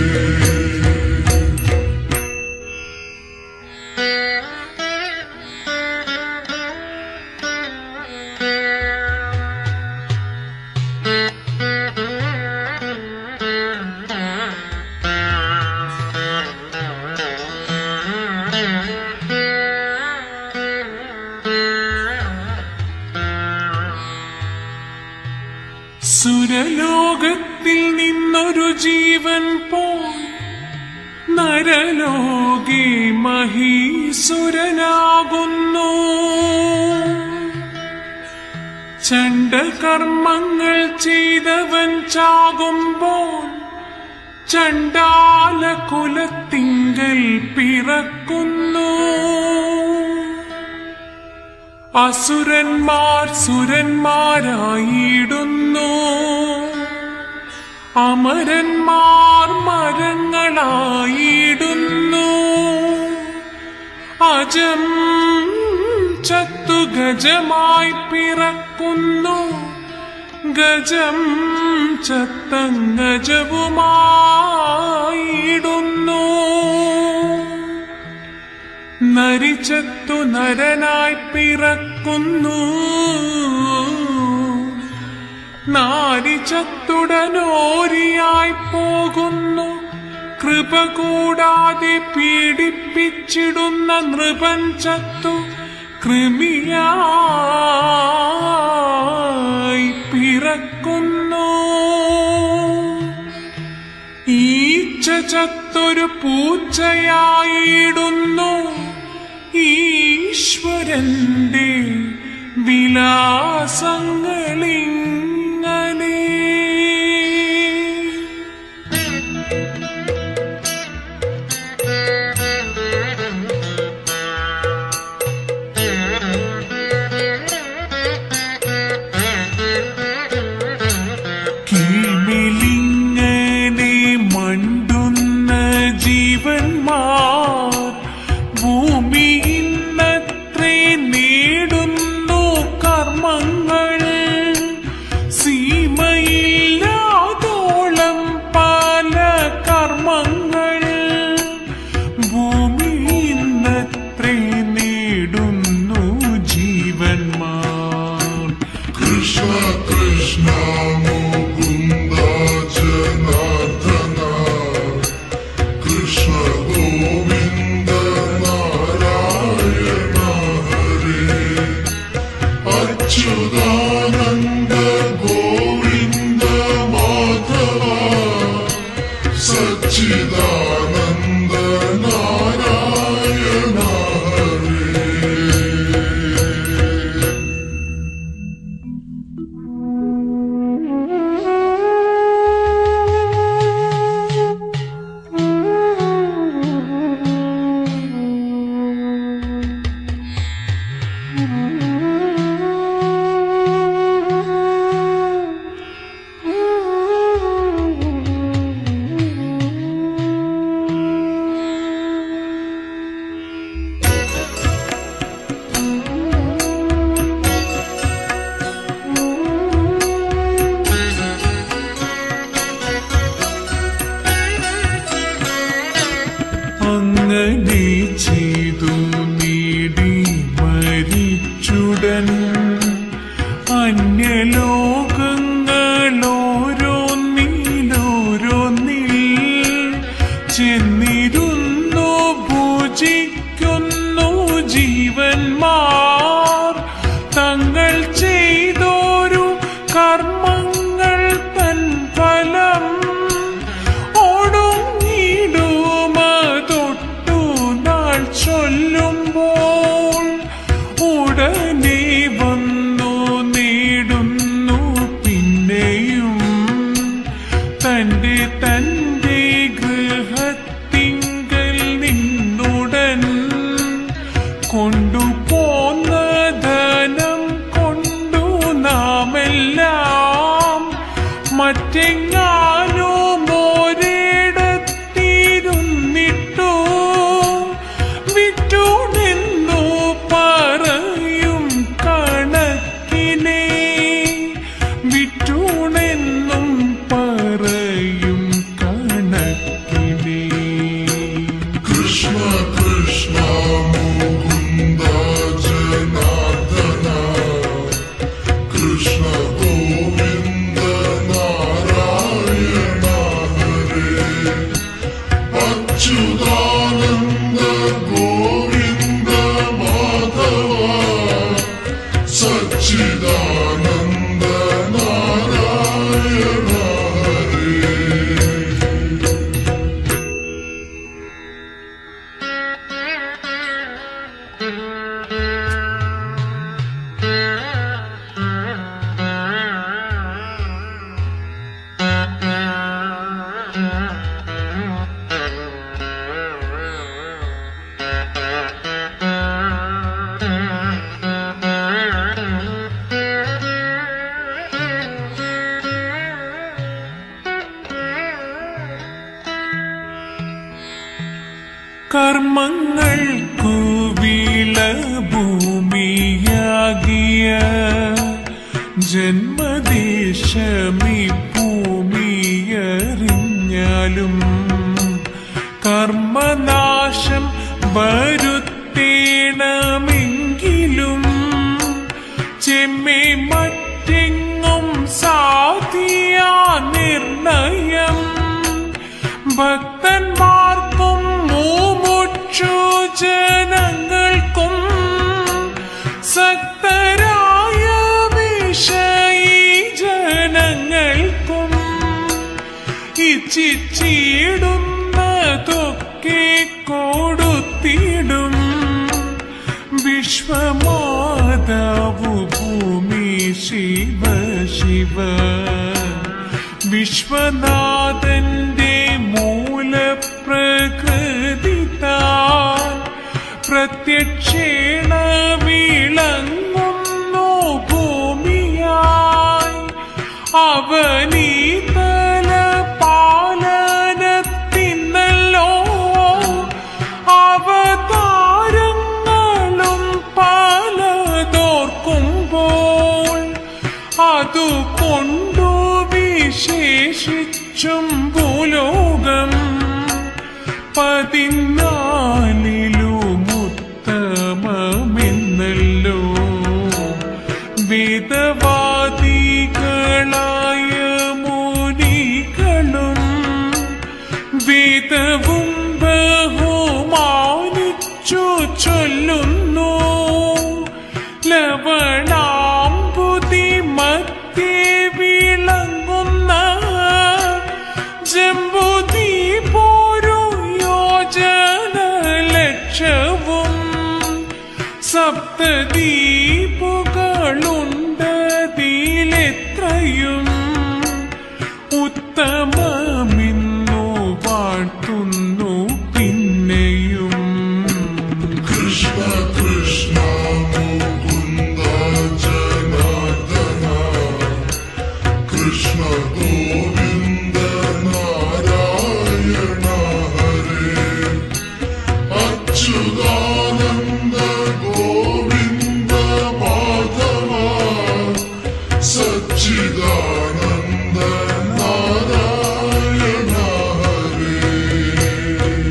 സുരലോകത്തിൽ നിന്നൊരു ജീവൻ പോയി നരലോകെ മഹീസുരനാകുന്നു ചണ്ടകർമ്മങ്ങൾ ചെയ്തവൻ ചാകുമ്പോൾ ചണ്ടാല കുലത്തിങ്കൽ പിറക്കുന്നു അസുരന്മാർ സുരന്മാരായിടുന്നു അമരന്മാർ മരങ്ങളായിടുന്നു അജം ചത്തു ഗജമായി പിറക്കുന്നു ഗജം ചത്തങ്ങജവുമായിടുന്നു നരിച്ചത്തു നരനായി പിറക്കുന്നു നാരിച്ചത്തുടനോരിയായി പോകുന്നു കൃപ കൂടാതെ പീഡിപ്പിച്ചിടുന്ന നൃപൻ ചത്തു കൃമിയായി പിറക്കുന്നു ഈച്ച ചത്തൊരു പൂച്ചയായിടുന്നു ഈശ്വരന്റെ വിലാസങ്ങളിങ്ങനെ കീഴ്മിലിങ്ങനെ മണ്ടുന്ന ജീവന്മാർ ഭൂമിയിന്നത്രേ നേടുന്നു കർമ്മങ്ങൾ സീമയില്ലാതോളം പല കർമ്മങ്ങൾ ഭൂമിയിന്നത്രേ നേടുന്നു ജീവന്മാർ കൃഷ്ണ കൃഷ്ണ മുകുന്ദ ജനാർദ്ദന കൃഷ്ണ ഗോവിന്ദ നാരായണ ഹരേ അച്യുതാനന്ദ ഗോവിന്ദ മാധവ സച്ചിദാനന്ദ നാരായണ ഹരേ അങ്ങനെ ചെയ്തു നേടി മരിച്ചുടൻ അന്യലോകങ്ങളോരോന്നിലോരോന്നിൽ ചെന്നിരുന്നു പൂജിക്കുന്നു ജീവന്മാർ തങ്ങൾ ചെയ്തോരു കർമ്മങ്ങൾ തൻ ഫലം ഒടുങ്ങിടുമതൊട്ടു നാൾ ചൊല്ലുമ്പോൾ ഉടനെ വന്നു നേടുന്നു പിന്നെയും തന്റെ തന്റെ ഗൃഹത്തിങ്കൽ നിന്നുടൻ കൊണ്ടുപോന്ന ധനം കൊണ്ടു നാമെല്ലാം മറ്റെങ്ങാനും ഒരിടത്തിരുന്നിട്ടു വിറ്റുണെന്നു പറയും കണക്കിനെ വിറ്റുണെന്നും പറയും കണക്കിനെ കൃഷ്ണ കൃഷ്ണ മുകുന്ദ ജനാർദ്ദന കൃഷ്ണ ഗോവിന്ദ നാരായണ ഹരേ അച്യുതാനന്ദ ഗോവിന്ദ മാധവ സച്ചിദാനന്ദ നാരായണ ഹരേ കർമ്മങ്ങൾക്കു വിളഭൂമിയാകിയ ജന്മദേശമി ഭൂമിയറിഞ്ഞാലും കർമ്മനാശം വരുത്തേണമെങ്കിലും ചെമ്മേ മറ്റെങ്ങും സാധിയാ നിർണയം ഭക്തന്മാർക്കും മൂമുക്ഷു ജനങ്ങൾക്കും സക്തരായ വിഷയി ജനങ്ങൾക്കും ഇച്ഛിച്ചിടുന്നതൊക്കെ കൊടുത്തിടും വിശ്വമാതാവു ഭൂമി ശിവ ശിവ വിശ്വനാഥന്റെ മൂലപ്രകൃതി താൻ പ്രത്യക്ഷേണ വിളങ്ങുന്നു ഭൂമിയായി അവനീതല പാലനത്തിന്നല്ലോ അവതാരങ്ങളും പലതോർക്കുമ്പോൾ അതുകൊണ്ടു വിശേഷിച്ചും ഭൂലോകം പതിനാലിലുമുത്തമമെന്നല്ലോ വേദവാദികളായ മുനികളും വേദവും ബഹുമാനിച്ചു ചൊല്ലുന്നു ലവണാംബുതി മധ്യേ വിളങ്ങുന്ന ജംബുതി പോരു യോജന ലക്ഷവും സപ്തദീപുകളുണ്ടതിലെത്രയും ഉത്തമമിന്നു വാഴ്ത്തുന്നു പിന്നെയും കൃഷ്ണ കൃഷ്ണ മുകുന്ദ ജനാർദ്ദന കൃഷ്ണ ഗോവിന്ദ നാരായണ ഹരേ അച്യുതാനന്ദ ഗോവിന്ദ മാധവ സച്ചിദാനന്ദ നാരായണ ഹരേ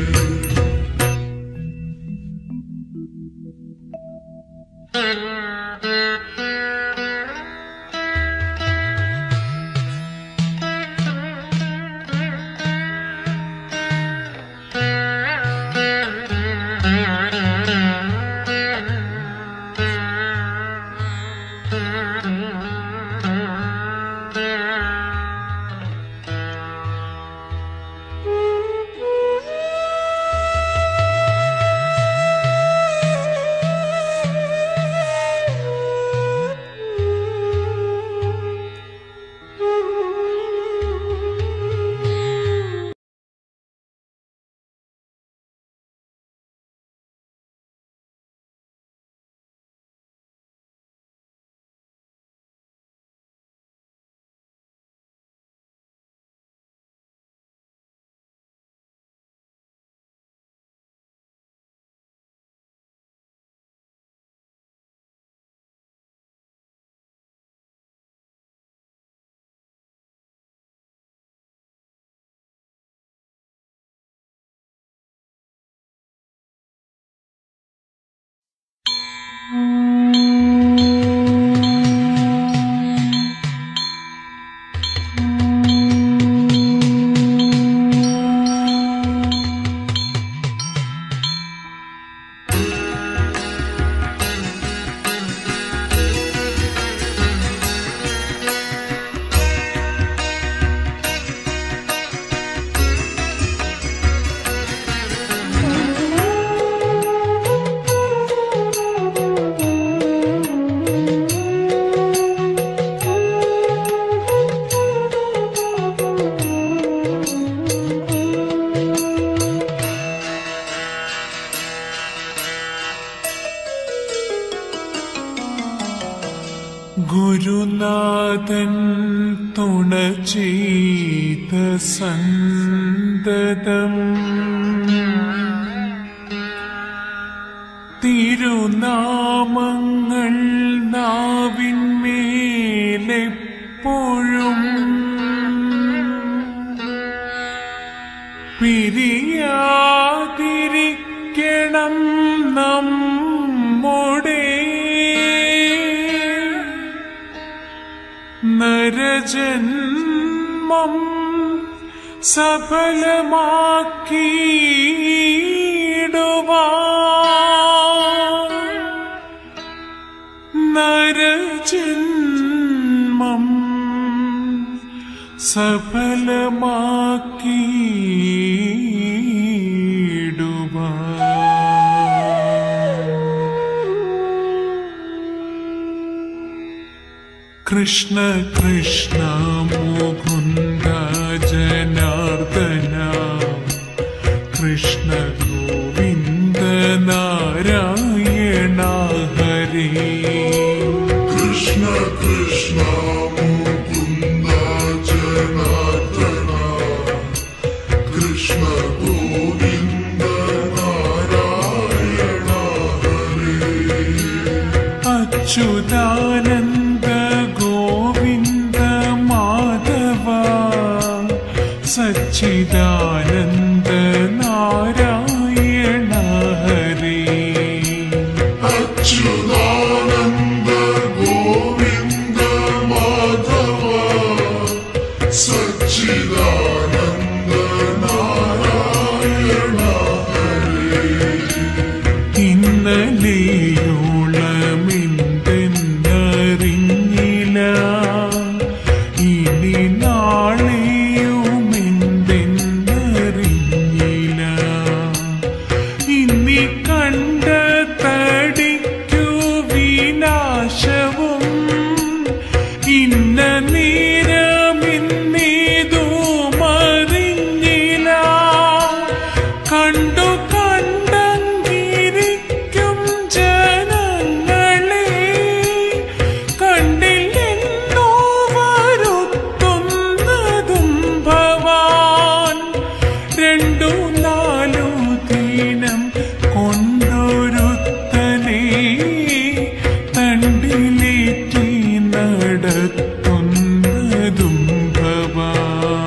ഗുരുനാഥൻ തുണ ചെയ്ത സന്തതം തിരുനാമങ്ങൾ നാവിന്മേലെപ്പോഴും പിരിയാതിരിക്കണം നമ്മുടെ നരജന്മം സഫലമാക്കിയിടുവാൻ നരജന്മം സഫലമാക്കിയിടുവാൻ കൃഷ്ണ കൃഷ്ണ മുകുന്ദ ജനാർദ്ദന കൃഷ്ണ ഗോവിന്ദ നാരായണ ഹരേ കൃഷ്ണ കൃഷ്ണ മുകുന്ദ ജനാർദ്ദന കൃഷ്ണ ഗോവിന്ദ നാരായണ അച്യുതാനന്ദ ഗോവിന്ദ മാധവ സച്ചിദാനന്ദ നാരായണ ഹരേ അച്യുതാനന്ദ ഗോവിന്ദ മാധവ സച്ചിദാനന്ദ നാരായണ ഇന്നലെയോളമെന്തെന്നറിഞ്ഞില്ല ഇനി നാളെയുമെന്തെന്നറിഞ്ഞില്ല ഇനി കണ്ട തടിക്കു വിനാശവും ഇന്ന നേരമിന്നീതുമറിഞ്ഞില്ല കണ്ടു കണ്ടങ്ങിരിക്കും ജനങ്ങളെ കണ്ടില്ലെന്നോ വരുത്തുന്നതും ഭവാൻ രണ്ടു നാലു ദിനം കൊണ്ടൊരുത്തനെ തണ്ടിലേറ്റി നടത്തുന്നതും ഭവാൻ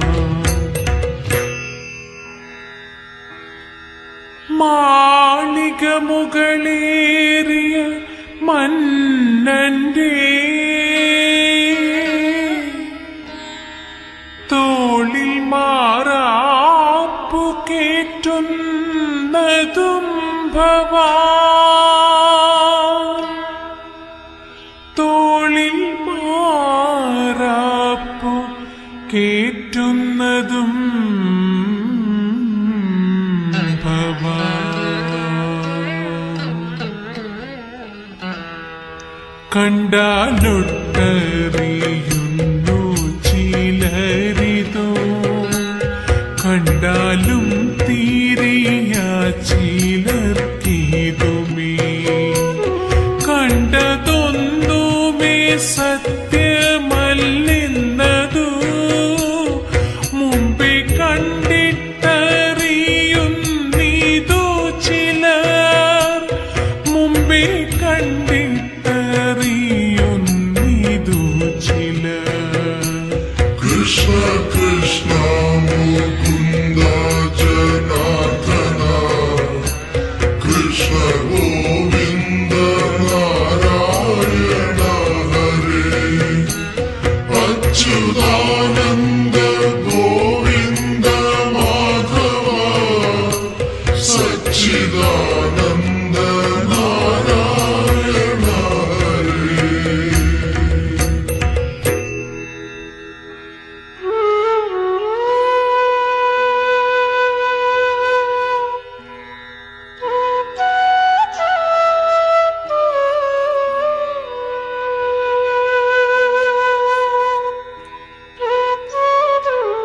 മാളിക മുകളേറിയ മന്നന്റെ തോളിൽ മാറാപ്പു കേറ്റുന്നതും ഭവാൻ തോളിൽ മാറാപ്പു കേറ്റുന്നതും ഭവാൻ കണ്ടാലൊട്ടറിയുന്നു ചിലരിതോ കണ്ടാലും തീരെയ ചിലർക്കിതുമേ കണ്ടതൊന്നുമേ സത്യമല്ലെന്നതു മുമ്പേ കണ്ടിട്ടറിയുന്നീതു ചിലർ മുമ്പേ കണ്ടിട്ടറിയുന്നീതു ചിലർ കൃഷ്ണ കൃഷ്ണ മുകുന്ദ ജനാർദ്ദന കൃഷ്ണ ഗോവിന്ദ നാരായണ ഹരേ അച്യുതാനന്ദ ഗോവിന്ദ മാധവ സച്ചിദാനന്ദ നാരായണ ഹരേ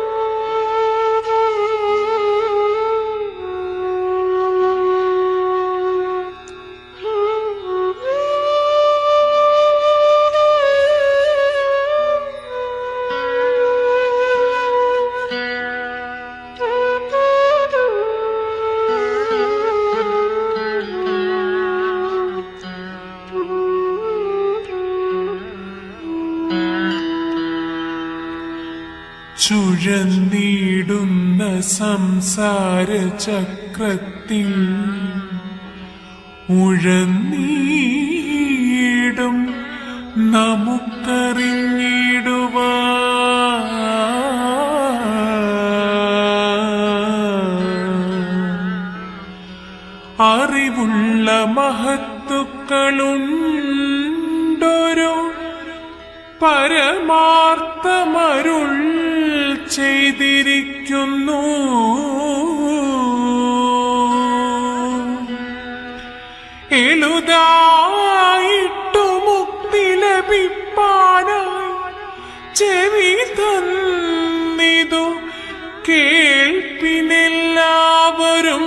Thank you. ഉഴന്നിടുന്ന സംസാര ചക്രത്തിൽ ഉഴന്നീടും നമുക്കറിഞ്ഞിടുവാ അറിവുള്ള മഹത്തുക്കളുണ്ടൊരു പരമാർത്ഥമരുൾ ചെയ്തിരിക്കുന്നു എളുതായിട്ടു മുക്തി ലഭിപ്പാനായി ചെവി തന്നിതു കേൾപ്പിനെല്ലാവരും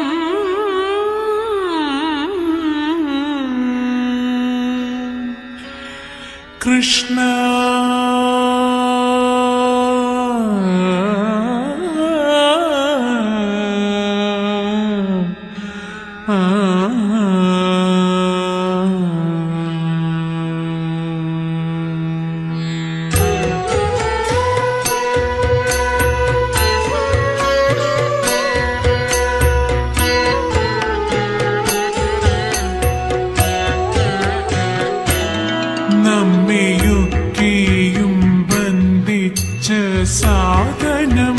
കൃഷ്ണ നമ്മയൊക്കെയും ബന്ധിച്ച സാധനം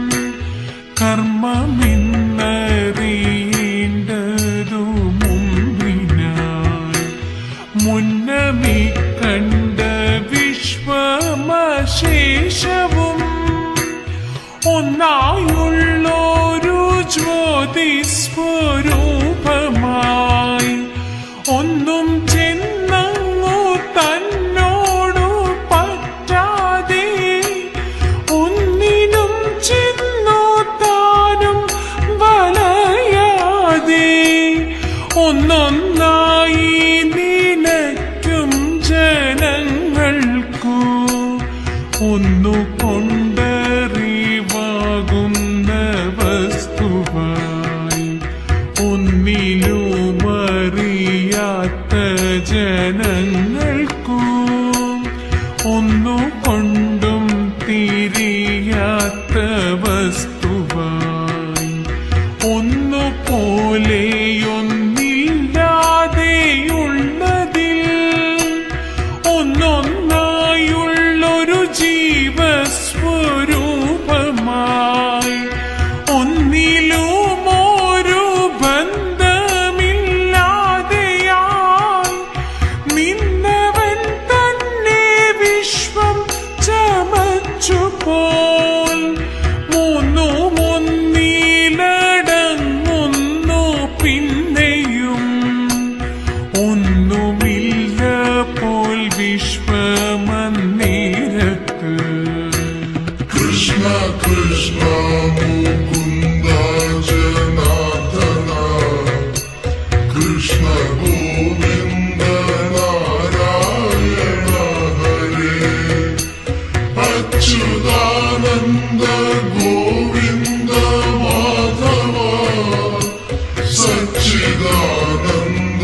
കർമ്മമെന്നറിയേണ്ടതു മുമ്പിനായി മുന്നമി കണ്ട വിശ്വമശേഷവും ഒന്നായുള്ളൊരു ജ്യോതി സ്വരൂപമായി ഒന്നും ചെന്നങ്ങു തന്നോടു പറ്റാതെ ഒന്നിനും ചെന്നു താനും വലയാതെ ഒന്നൊന്നായി നിലയ്ക്കും ജനങ്ങൾക്കു ഒന്നു കൊണ്ടറിവാകുന്ന വസ്തുവായി ഒന്നിലുമറിയാത്ത ജനങ്ങൾക്കു ഒന്നു കൊണ്ടും തിരിയാത്ത വസ്തുവായി ഒന്നു പോലെയൊന്നില്ലാതെയുള്ളതിൽ ഒന്നൊന്നായുള്ളൊരു ജീവസ്വരൂപമായി ഒന്നിലും ഒരു ബന്ധമില്ലാതെയായി നിന്നവൻ തന്നെ വിശ്വം ചമച്ചുപോൽ മൂന്നും ഒന്നിലടങ്ങുന്നു പിന്നെയും ഒന്നുമില്ല പോൽ വിശ്വമന്നേരത്ത് കൃഷ്ണ കൃഷ്ണ മുകുന്ദ ജനാർദ്ദന കൃഷ്ണ ഗോവിന്ദ നാരായണ ഹരേ അച്യുതാനന്ദ ഗോവിന്ദ മാധവ സച്ചിദാനന്ദ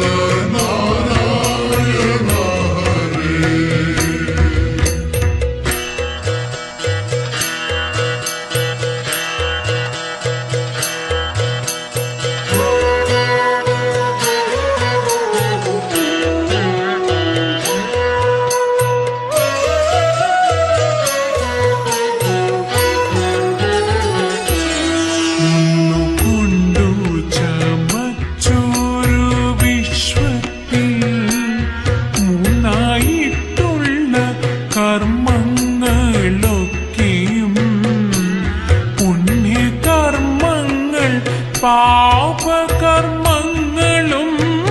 നാരായണ ഹരേ കൊണ്ടു ചമച്ചൊരു വിശ്വത്തിൽ മൂന്നായിട്ടുള്ള കർമ്മങ്ങളൊക്കെയും പുണ്യകർമ്മങ്ങൾ പാപകർമ്മങ്ങളും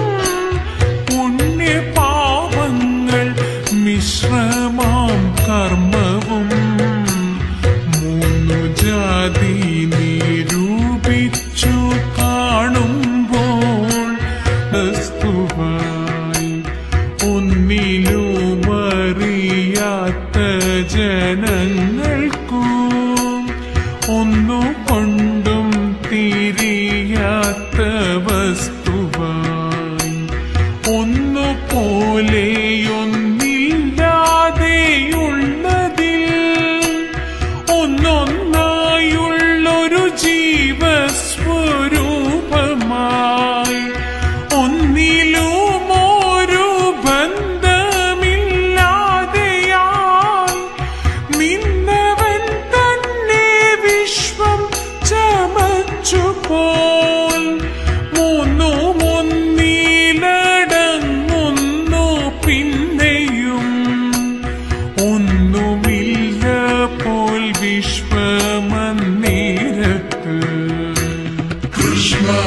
പുണ്യപാപങ്ങൾ മിശ്രമാം കർമ്മവും മൂന്നു ജാതി നിരൂപിച്ചു കാണുമ്പോൾ വസ്തുവായി ഒന്നിലുമറിയാത്ത ജനങ്ങൾക്കും ഒന്നു കൊണ്ടും തിരിയാത്ത വസ്തുവായി ഒന്നു പോലെയൊന്നില്ലാതെയുള്ളതിൽ ഒന്നൊന്നായി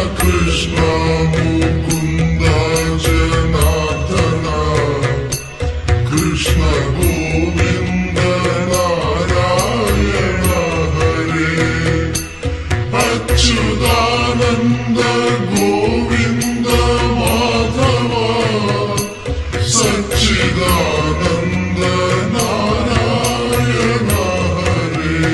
കൃഷ്ണ മുകുന്ദ ജനാർദ്ദന കൃഷ്ണ ഗോവിന്ദ നാരായണ ഹരേ അച്യുതാനന്ദ ഗോവിന്ദ മാധവ സച്ചിദാനന്ദ നാരായണ ഹരേ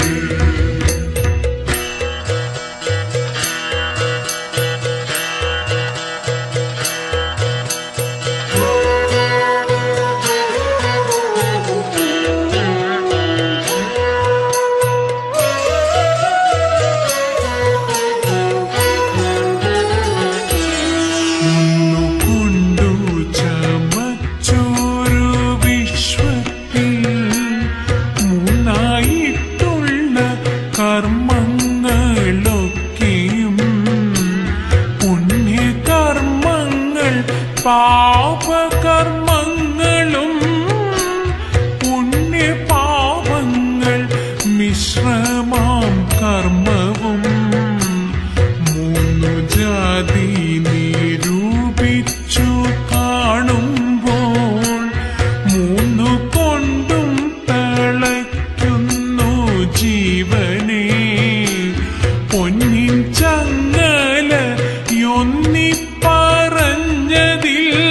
കൊണ്ടു ചമച്ചോരു വിശ്വത്തിൽ മൂന്നായിട്ടുള്ള കർമ്മങ്ങളൊക്കെയും പുണ്യകർമ്മങ്ങൾ പാപകർമ്മങ്ങളും പുണ്യപാപങ്ങൾ മിശ്രമാം കർമ്മവും മൂന്നു ജാതി നിരൂപിച്ചു കാണുമ്പോൾ മൂന്നു കൊണ്ടും തളയ്ക്കുന്നു ജീവനെ പൊന്നിൻ ചങ്ങല യൊന്നി പറഞ്ഞതിൽ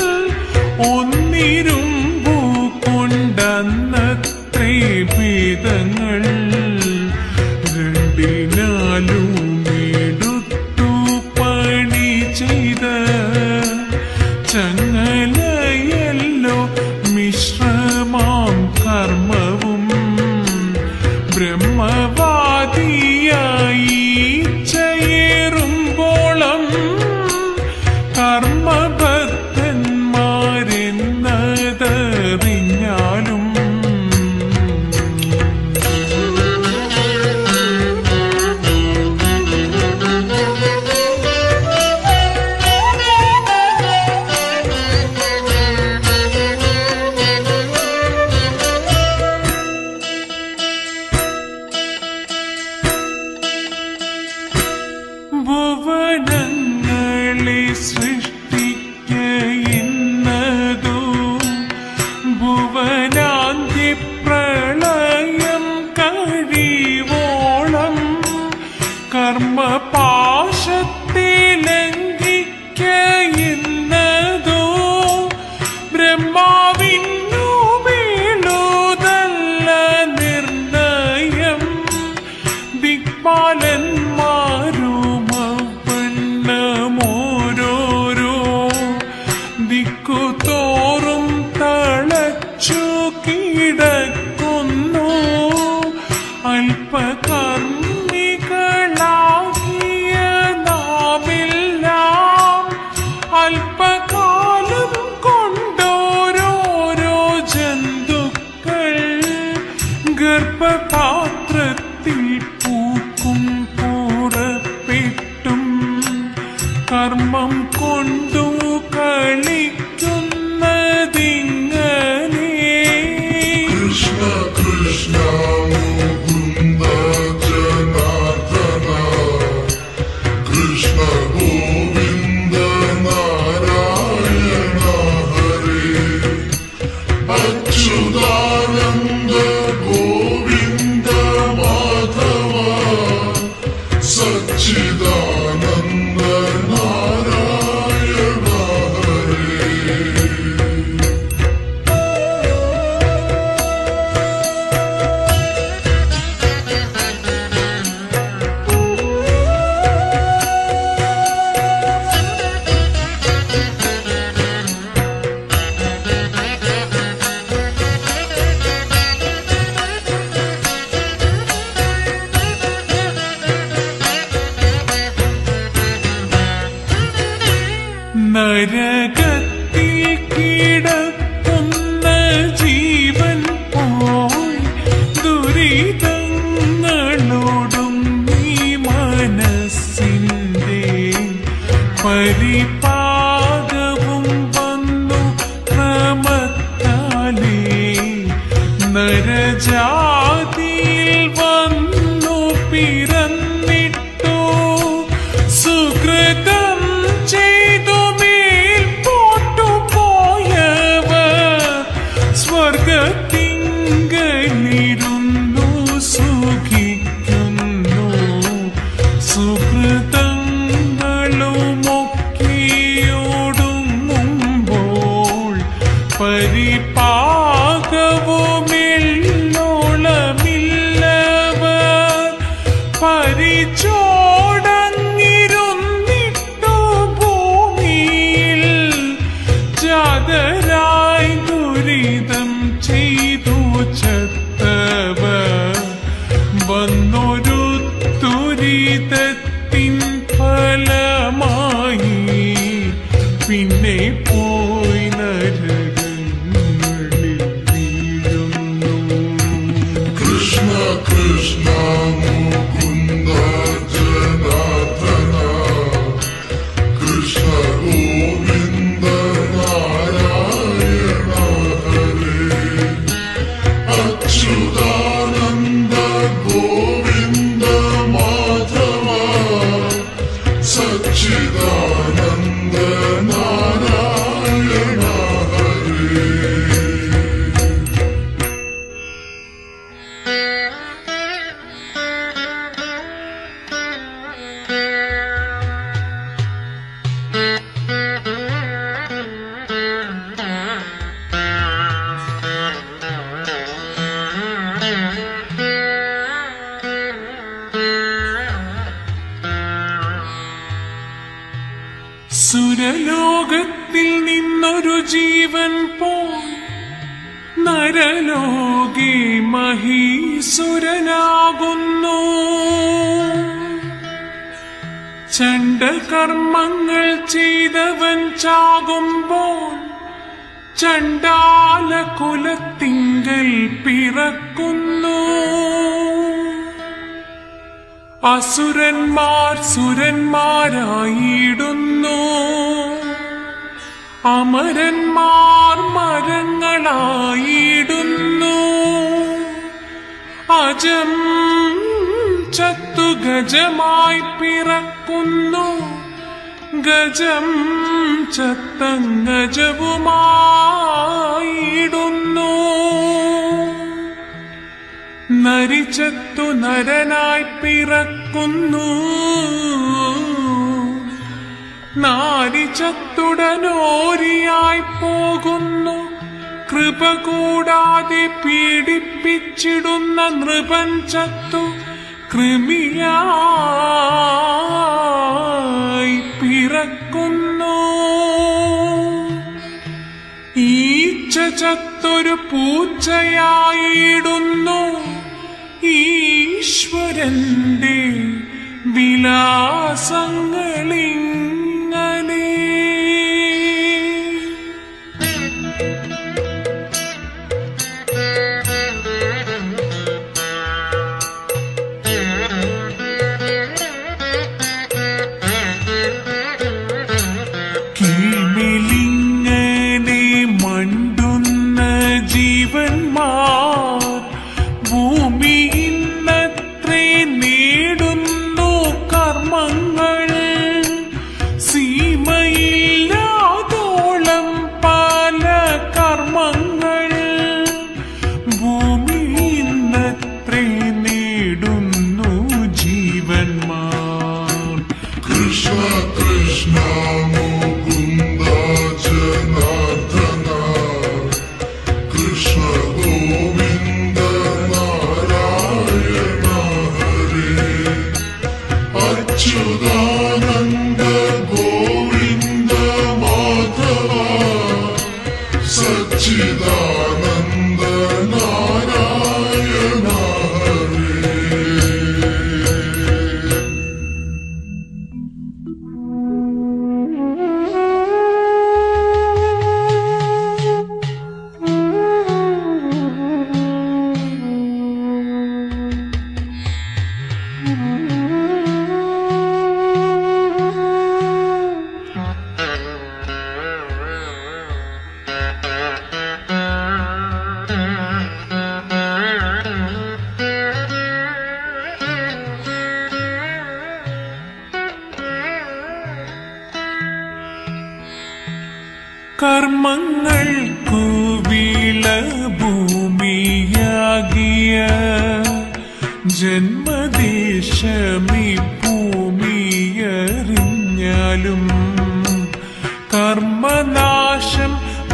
ഒന്നിരുമ്പു കൊണ്ടന്നത്രേ ഭേദങ്ങൾ രണ്ടിനാലും എടുത്തു പണി ചെയ്ത ചങ്ങലയല്ലോ മിശ്രമാം കർമ്മവും ബ്രഹ്മവാദിയായി ചേരുമ്പോളം കർമ്മഭക്തന്മാരെന്നതറിഞ്ഞാലും ഭുവനങ്ങളെ സൃഷ്ടിക്ക ഇന്നതു ഭുവനാന്തി പ്രളയം കഴിവോളം കർമ്മപാശത്തെ ലംഘിക്ക ഇന്നതോ ബ്രഹ്മാവിന്നു വീഴുതല്ല നിർണയം ദിക്പാലന്മാരുമവണ്ണമോരോരോ ദിക്കു തോറും തളച്ചു കിടക്കുന്നു അല്പകർമ്മികളാകിയ നാമെല്ലാം അല്പകാലം കൊണ്ടോരോരോ ജന്തുക്കൾ ഗർഭപാത്രത്തിൽ പൂക്കും പുറപ്പെട്ടും കർമ്മം കൊണ്ടു കളിക്കുന്നതിങ്ങനെ കൃഷ്ണ കൃഷ്ണ മുകുന്ദ ജനാർദ്ദന കൃഷ്ണ ഗോവിന്ദ നാരായണ ഹരേ അച്യുതാനന്ദ ഗോവിന്ദ മാധവ സച്ചിദാനന്ദ നാരായണ ഹരേ നരകത്തിൽ കിടക്കുന്ന ജീവൻ പോയി ദുരിതങ്ങളോടും നീ മനസ്സിൻ്റെ പരിപാകവും വന്നു ക്രമത്താലേ നരജാതിയിൽ വന്നു പിറന്നിട്ടു സുഖ സുകൃതം ചെയ്തു മേൽ പോട്ടുപോയവർ സ്വർഗത്തിങ്കലിരുന്നു സുഖിക്കുന്നു സുഹൃതങ്ങളുമൊക്കെയോടുങ്ങുമ്പോൾ പരിപാകവുമില്ലോളമില്ലവർ പരിചോടങ്ങിരുന്നിട്ടു ഭൂമിയിൽ ജാതരായി ദുരിതം ചെയ്തു ചത്തവർ വന്നൊരു ദുരിതത്തിൻ ഫലമായി പിന്നെ പോയി നരകങ്ങളിൽ വീഴുന്നു കൃഷ്ണ കൃഷ്ണ മുകുന്ദ ജനാർദ്ദന കൃഷ്ണ ഗോവിന്ദ നാരായണ ഹരേ അച്യുതാനന്ദ ഗോവിന്ദ മാധവ സച്ചിദാനന്ദ നാരായണ ഹരേ സുരലോകത്തിൽ നിന്നൊരു ജീവൻ പോയി നരലോകെ മഹീസുരനാകുന്നു ചണ്ഡകർമ്മങ്ങൾ ചെയ്തവൻ ചാകുമ്പോൾ ചണ്ടാല കുലത്തിങ്കൽ പിറക്കുന്നു അസുരന്മാർ സുരന്മാരായിടുന്നു അമരന്മാർ മരങ്ങളായിടുന്നു അജം ചത്തു ഗജമായി പിറക്കുന്നു ഗജം ചത്തങ്ങജവുമായിടുന്നു നരിച്ചത്തു നരനായി പിറക്കുന്നു നാരിച്ചത്തുടനോരിയായി പോകുന്നു കൃപ കൂടാതെ പീഡിപ്പിച്ചിടുന്ന നൃപൻ ചത്തു കൃമിയായി പിറക്കുന്നു ഈച്ച ചത്തൊരു പൂച്ചയായിടുന്നു ഈശ്വരന്റെ വിലാസങ്ങളിങ്ങനെ കീഴ്മിലിങ്ങനെ മണ്ടുന്ന ജീവന്മാർ ഭൂമിയിന്നത്രേ നേടുന്നു കർമ്മങ്ങൾ സീമയില്ലാതോളം പല കർമ്മങ്ങൾ ഭൂമിയിന്നത്രേ നേടുന്നു ജീവന്മാർ കൃഷ്ണ കൃഷ്ണ മുകുന്ദ ജനാർദ്ദന കൃഷ്ണ ഗോവിന്ദ നാരായണ ഹരേ അച്യുതാനന്ദ ഗോവിന്ദ മാധവ സച്ചിദാനന്ദ നാരായണ ഹരേ Thank കർമ്മങ്ങൾക്കു വിളഭൂമിയാകിയ ജന്മദേശമി ഭൂമിയറിഞ്ഞാലും കർമ്മനാശം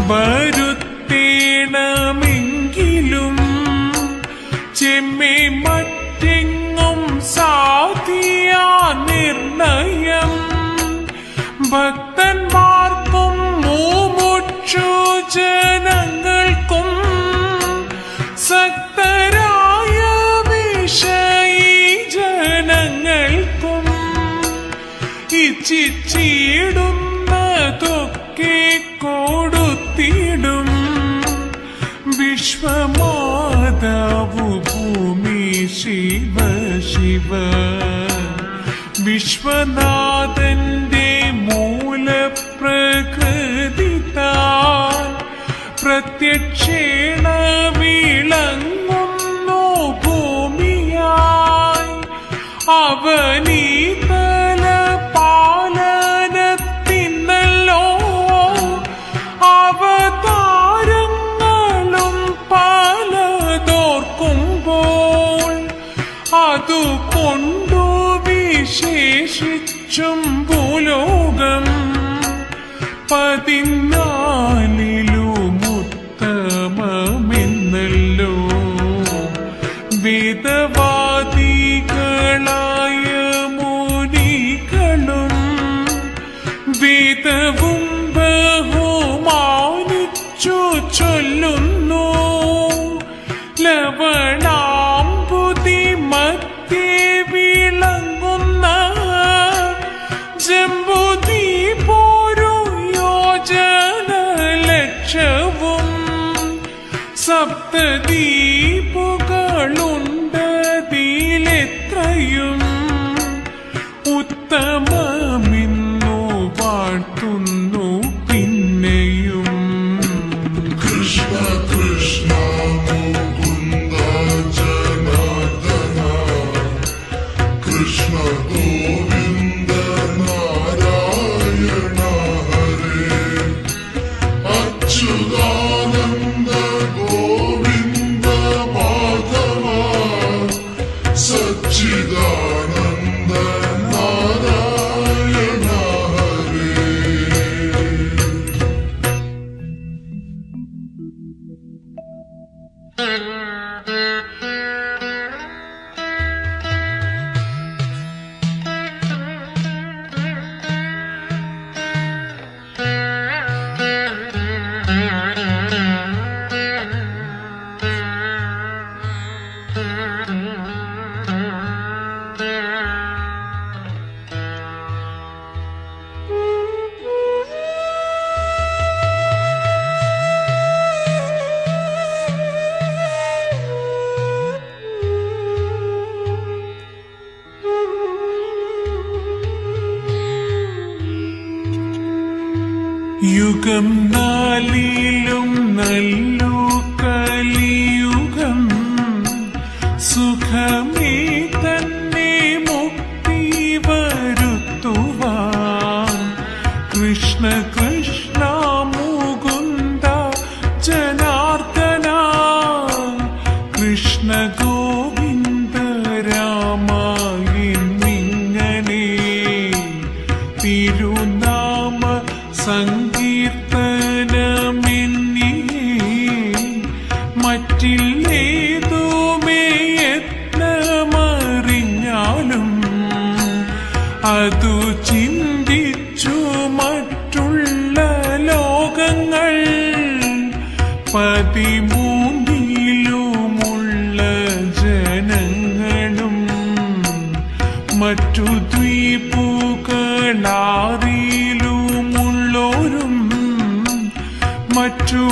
വരുത്തേണമെങ്കിലും ചെമ്മേ മറ്റെങ്ങും സാധിയാ നിർണയം ഭക്തന്മാർക്കും മൂമുക്ഷു ജനങ്ങൾക്കും സക്തരായ വിഷയി ജനങ്ങൾക്കും ഇച്ഛിച്ചിടുന്നതൊക്കെ കൊടുത്തിടും വിശ്വമാതാവു ഭൂമി ശിവ ശിവ വിശ്വനാഥന്റെ മൂലപ്രകൃതി താൻ പ്രത്യക്ഷേണ വിളങ്ങുന്നു ഭൂമിയായി അവനീതല പാലനത്തിന്നല്ലോ അവതാരങ്ങളും പലതോർക്കുമ്പോൾ അതുകൊണ്ടു വിശേഷിച്ചും ഭൂലോകം പതിനാലിലുമുത്തമമെന്നല്ലോ വേദവാദികളായ മുനികളും വേദവും ബഹുമാനിച്ചു ചൊല്ലുന്നു ലവണാംബുതി മധ്യേ വിളങ്ങുന്ന ജമ്പുതി പോരു യോജന ലക്ഷവും സപ്തദീപുകളുണ്ടതിലെത്രയും ഉത്തമമിന്നു വാഴ്ത്തുന്നു പിന്നെയും കൃഷ്ണ കൃഷ്ണ മുകുന്ദ ജനാർദ്ദന കൃഷ്ണ ഗോവിന്ദ നാരായണ ഹരേ അച്യുതാനന്ദ ഗോവിന്ദ മാധവ സച്ചിദാനന്ദ നാരായണ ഹരേ യുഗം നാലിലും നല്ലു കലിയുഗം സുഖമേ തന്നെ മുക്തി വരുത്തുവാൻ കൃഷ്ണ കൃഷ്ണ മുകുന്ദ ജനാർദ്ദന കൃഷ്ണ ഗോവിന്ദ രാമ എന്നിങ്ങനെ തിരുനാമ സങ്കീർത്തനമെന്നിയേ മറ്റില്ലേതുമേ യത്നമറിഞ്ഞാലും അതു ചിന്തിച്ചു മറ്റുള്ള ലോകങ്ങൾ പതിമൂന്നിലുമുള്ള ജനങ്ങളും മറ്റു ദ്വീപുകളാറിയിലുമുള്ളോരും മറ്റു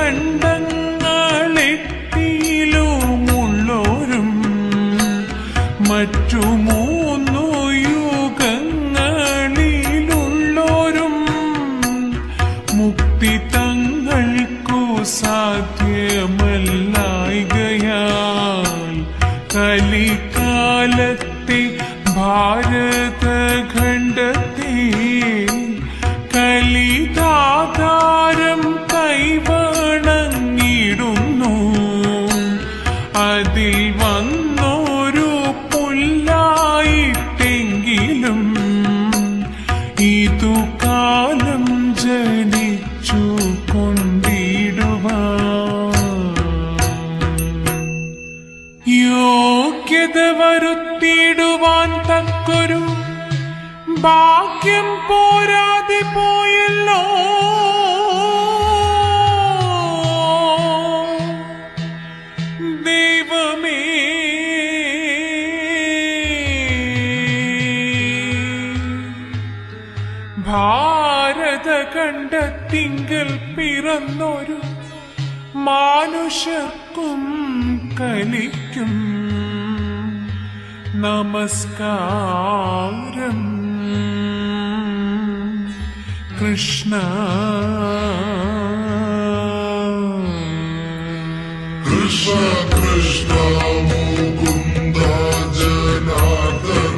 ഖണ്ഡങ്ങളെത്തിയിലുമുള്ളോരും മറ്റു മൂന്നു യുഗങ്ങളിലുള്ളോരും മുക്തി തങ്ങൾക്കു സാധ്യമല്ലായികയാൽ കലികാലത്തെ ഭാരതഖണ്ഡത്തെ കലിതാധാരം ഇതു കാലം ജനിച്ചു കൊണ്ടിടുവാൻ യോഗ്യത വരുത്തിയിടുവാൻ തക്കൊരു ഭാഗ്യം പോരാതെ പോയല്ലോ ദൈവമേ ഭാരത കണ്ടത്തിങ്കൽ പിറന്നൊരു മാനുഷർക്കും കലിക്കും നമസ്കാരം കൃഷ്ണ കൃഷ്ണ കൃഷ്ണ മുകുന്ദ ജനാർദ്ദന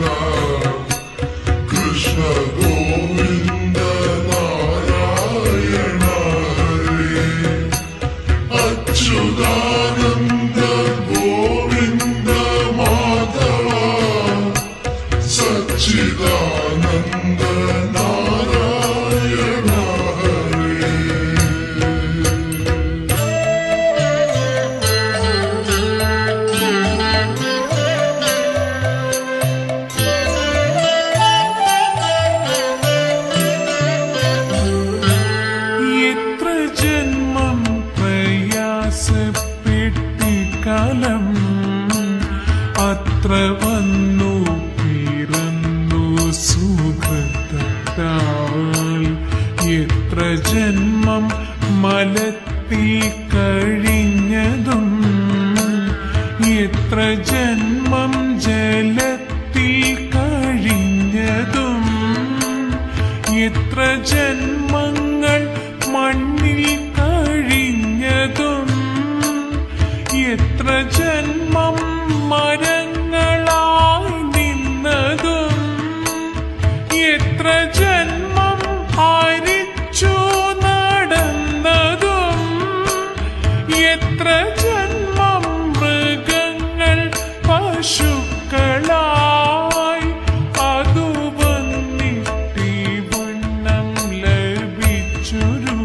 കൃഷ്ണ ഗോവിന്ദ നാരായണ ഹരേ അച്യുതാനന്ദ ഗോവിന്ദ മാധവ സച്ചിദാനന്ദ നാരായണ ഹരേ എത്ര ജന്മം പ്രയാസപ്പെട്ടി കാലം അത്ര വന്നു പിറന്നു സുഖത്താൽ എത്ര ജന്മം മലത്തിൽ കഴിഞ്ഞതും എത്ര ജന്മം ജലത്തിൽ കഴിഞ്ഞതും എത്ര ജന്മങ്ങൾ മണ്ണിൽ കഴിഞ്ഞതും എത്ര ജന്മം മരങ്ങളായി നിന്നതും എത്ര ജന്മം ഹരിച്ചു നടന്നതും എത്ര ജന്മം മൃഗങ്ങൾ പശുക്കളായി അതു വന്നിട്ടി വണ്ണം ലഭിച്ചൊരു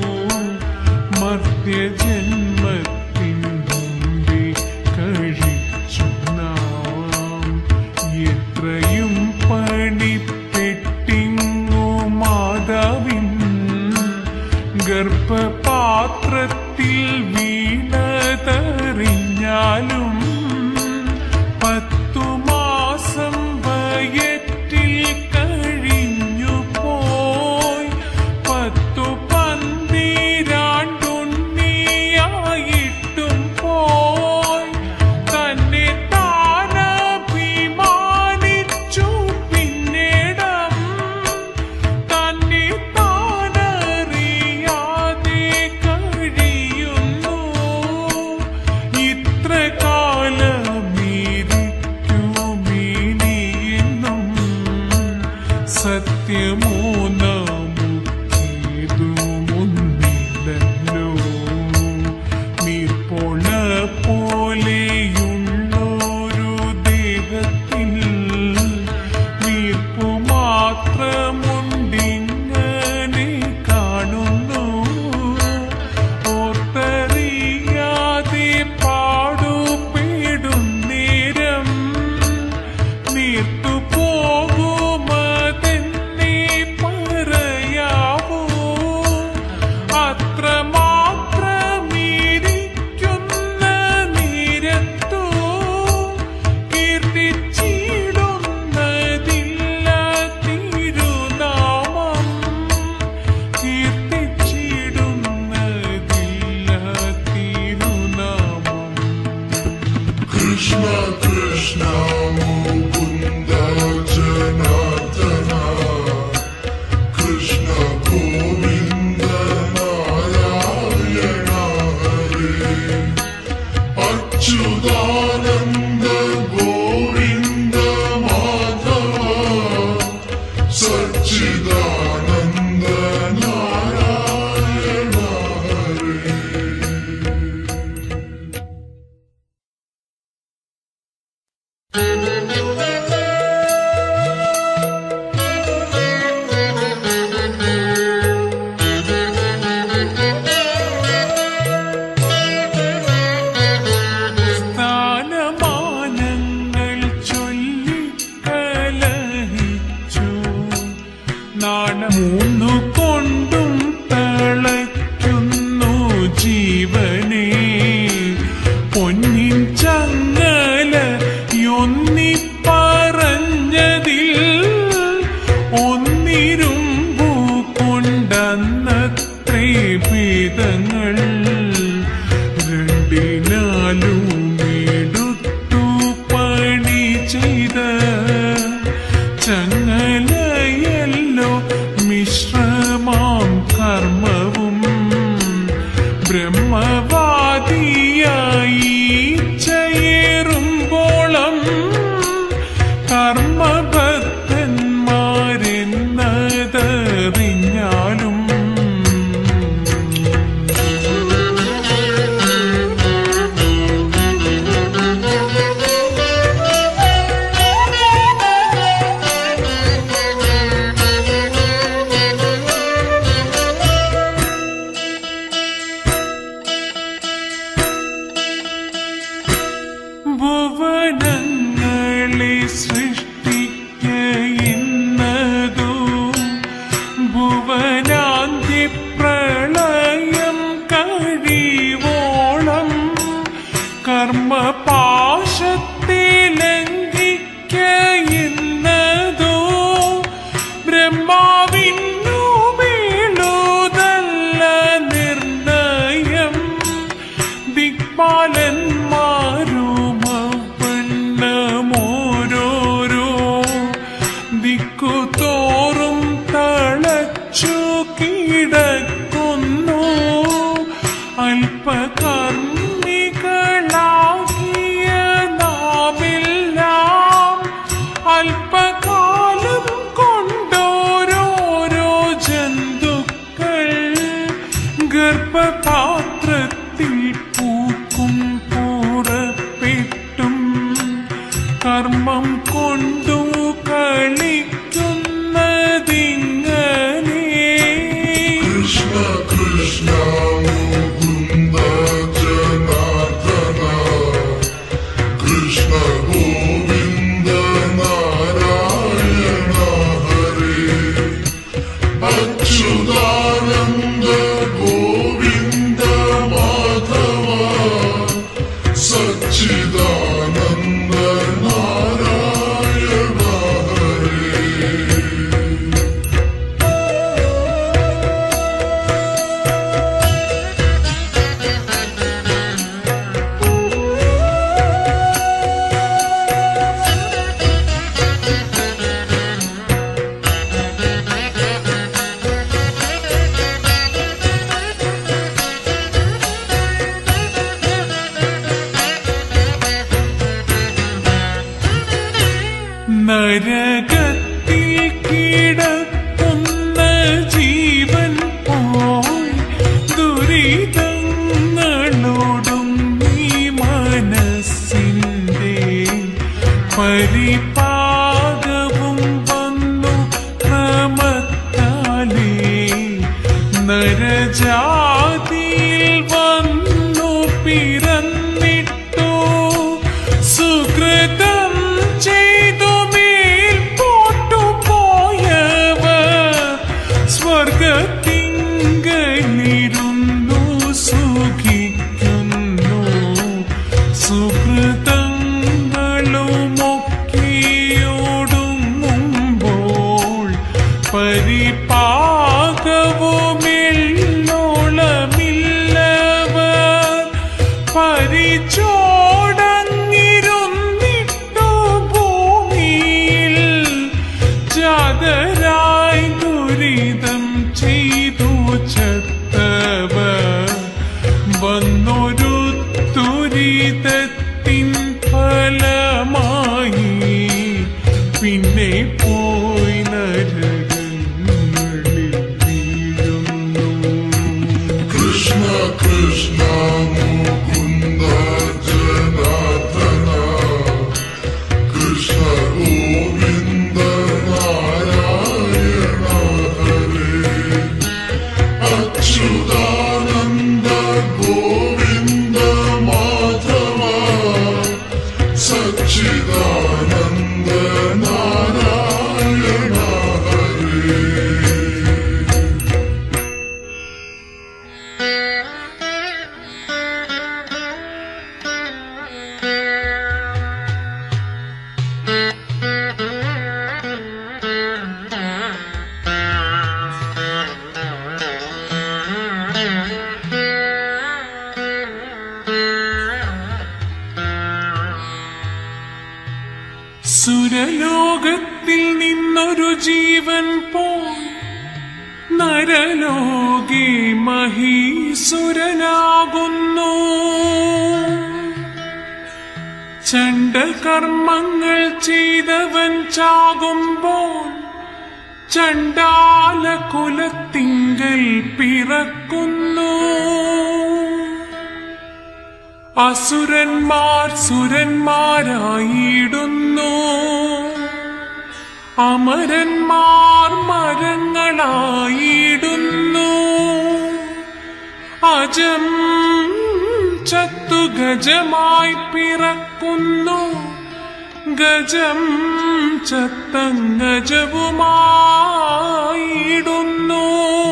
മർത്യജന്മത്തിൻ മുമ്പേ കഴിച്ചു നാം എത്രയും പണിപ്പെട്ടിങ്ങു മാതാവിൻ ഗർഭപാത്രത്തിൽ വീണതറിഞ്ഞാലും പത്തു മാസം വയറ്റിൽ കഴിഞ്ഞു പോയി പത്തു പന്തിരാണ്ടുണ്ണിയായിട്ടും പോയി തന്നെ താനഭിമാനിച്ചു പിന്നിടം തന്നെ താനറിയാതെ കഴിയുന്നു ഇത്ര കാലമിരിക്കുമിനിയെന്നും സത്യമോ നമുക്കേതുമൊന്നില്ലല്ലോ നീർപ്പോള പോലെയുള്ളൊരു ദേഹത്തിൽ വീർപ്പു മാത്രമുണ്ടിങ്ങനെ കാണുന്നു ഓർത്തറിയാതെ പാടുപേടും നേരം നീർത്തു പോകുമതെന്നെ പറ നാണമൂന്നു കൊണ്ടും തളയ്ക്കുന്നു ജീവനെ പൊന്നിൻ ചങ്ങല യൊന്നി പറഞ്ഞതിൽ ഒന്നിരുമ്പു കൊണ്ടന്നത്രേ ഭേദങ്ങൾ രണ്ടിനാലും എടുത്തു പണി ചെയ്ത ചങ്ങലയല്ലോ മിശ്രമാം കർമ്മവും ബ്രഹ്മവാദിയായി ചേരുമ്പോളം കർമ്മഭക്തന്മാരെന്നതറിഞ്ഞാലും ഭുവനങ്ങളെ സൃഷ്ടിക്ക ഇന്നതു ഭുവനാന്തി പ്രളയം കഴിവോളം കർമ്മപാശത്തെ ലംഘിക്ക ഇന്നതോ ബ്രഹ്മാവിന്നു വീഴുതല്ല നിർണയം ദിക്പാലന്മാരുമോരോരോ ദിക്കു തോറും തളച്ചു കിടക്കുന്നു അല്പകർമ്മികളാകിയ നാമെല്ലാം അല്പകാലം കൊണ്ടോരോരോ ജന്തുക്കൾ ഗർഭപാത്രത്തിൽ പൂക്കും പുറപ്പെട്ടും കർമ്മം കൊണ്ടു കളിക്കുന്നതിങ്ങനെ കൃഷ്ണ കൃഷ്ണ മുകുന്ദ ജനാർദ്ദന കൃഷ്ണ ഗോവിന്ദ നാരായണ ഹരേ അച്യുതാനന്ദ ഗോവിന്ദ മാധവ സച്ചിദാനന്ദ നാരായണ ഹരേ നരകത്തിൽ കിടക്കുന്ന ജീവൻ പോയി ദുരിതങ്ങളോടും നീ മനസ്സിൻ്റെ പരിപാകവും വന്നു ക്രമത്താലേ നരജാതിയിൽ വന്നു പിറന്നിട്ടു സുകൃതം ചെയ്തു മേൽ പോട്ടുപോയവർ സ്വർഗത്തിങ്കലിരുന്നു സുഖിക്കുന്നു സുഹൃതങ്ങളുമൊക്കെയോടുങ്ങുമ്പോൾ പരിപാകവുമില്ലോളമില്ലവർ പരിചോടങ്ങിരുന്നിട്ടു ഭൂമിയിൽ ജാതരായി ദുരിതം ചെയ്തു ചത്തവർ വന്നൊരു ദുരിതത്തിൻ ഫലമായി പിന്നെ പോയി നരകങ്ങളിൽ വീഴുന്നു കൃഷ്ണ കൃഷ്ണ മുകുന്ദ ജനാർദ്ദന കൃഷ്ണ ഗോവിന്ദ നാരായണ ഹരേ ചണ്ഡലോകി മഹീസുരനാകുന്നു ചണ്ഡകർമ്മങ്ങൾ ചെയ്തവൻ ചാകുമ്പോൾ ചണ്ടാല കുലത്തിങ്കൽ പിറക്കുന്നു അസുരന്മാർ സുരന്മാരായിടുന്നു അമരന്മാർ മരങ്ങളായിടുന്നു അജം ചത്തു ഗജമായി പിറക്കുന്നു ഗജം ചത്തങ്ങജവുമായിടുന്നു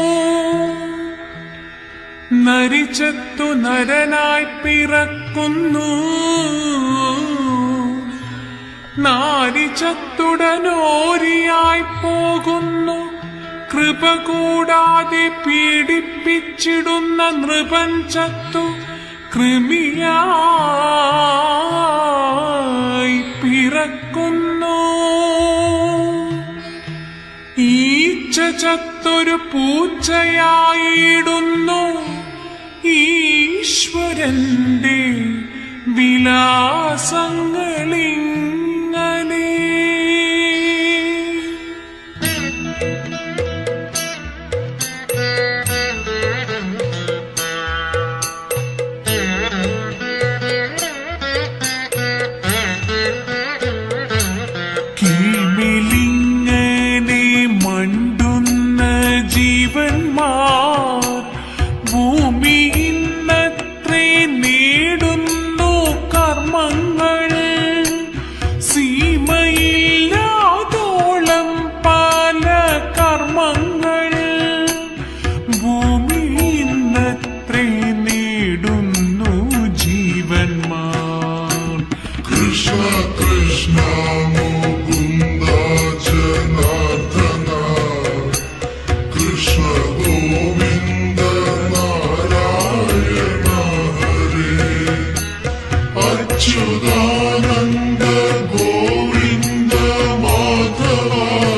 നരിച്ചത്തു നരനായി പിറക്കുന്നു നാരിച്ചത്തുടനോരിയായി പോകുന്നു കൃപ കൂടാതെ പീഡിപ്പിച്ചിടുന്ന നൃപൻ ചത്തു കൃമിയായി പിറക്കുന്നു ഈച്ച ചത്തൊരു പൂച്ചയായിടുന്നു ഈശ്വരന്റെ വിലാസങ്ങളിങ്ങനെ കീഴ്മിലിങ്ങനെ മണ്ടുന്ന ജീവന്മാർ ഭൂമി ഇന്നത്രേ നേടുന്നു കർമ്മങ്ങൾ സീമയില്ലാതോളം പല കർമ്മങ്ങൾ ഭൂമി ഇന്നത്രേ നേടുന്നു ജീവന്മാർ കൃഷ്ണ കൃഷ്ണ മുകുന്ദ ജനാർദ്ദന കൃഷ്ണ ഗോവിന്ദ നാരായണ ഹരേ അച്യുതാനന്ദ ഗോവിന്ദ മാധവ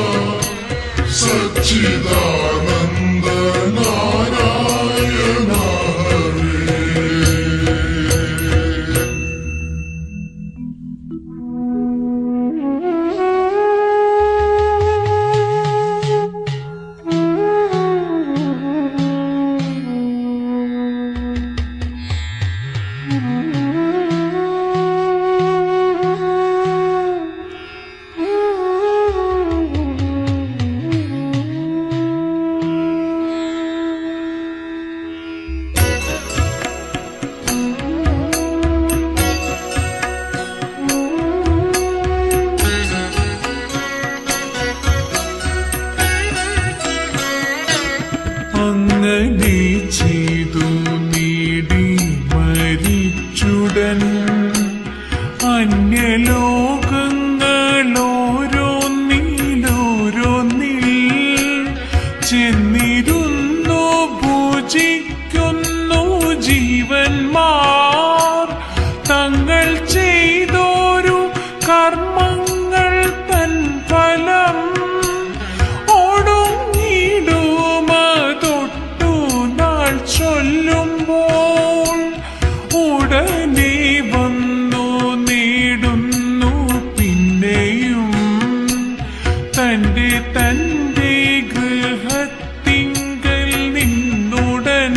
സച്ചിദാനന്ദ നാരായണ ഹരേ അങ്ങനെ ചെയ്തു നേടി മരിച്ചുടൻ അന്യലോകങ്ങളോരോന്നിലോരോന്നിൽ ചെന്നിരുന്നു പൂജിക്കുന്നു ജീവന്മാർ തങ്ങൾ ചെയ്തോരു കർമ്മങ്ങൾ തൻ ഫലം ഒടുങ്ങിടുമതൊട്ടു നാൾ ചൊല്ലുമ്പോൾ ഉടനെ വന്നു നേടുന്നു പിന്നെയും തന്റെ തന്റെ ഗൃഹത്തിങ്കൽ നിന്നുടൻ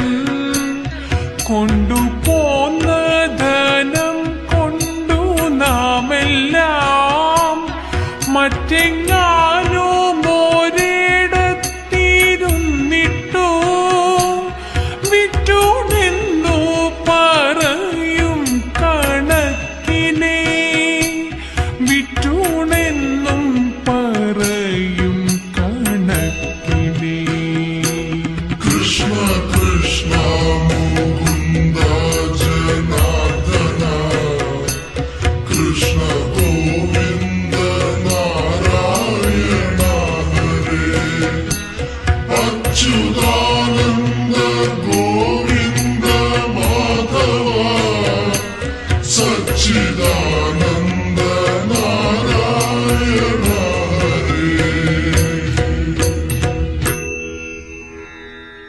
കൊണ്ടുപോന്ന ധനം കൊണ്ടു നാമെല്ലാം മറ്റെങ്ങാനും ഒരിടത്തിരുന്നിട്ടു വിറ്റുണെന്നു പറയും കണക്കിനെ വിറ്റുണെന്നും പറയും കണക്കിനെ കൃഷ്ണ കൃഷ്ണ മുകുന്ദ ജനാർദ്ദന കൃഷ്ണ ഗോവിന്ദ നാരായണ ഹരേ അച്യുതാനന്ദ ഗോവിന്ദ മാധവ സച്ചിദാനന്ദ നാരായണ ഹരേ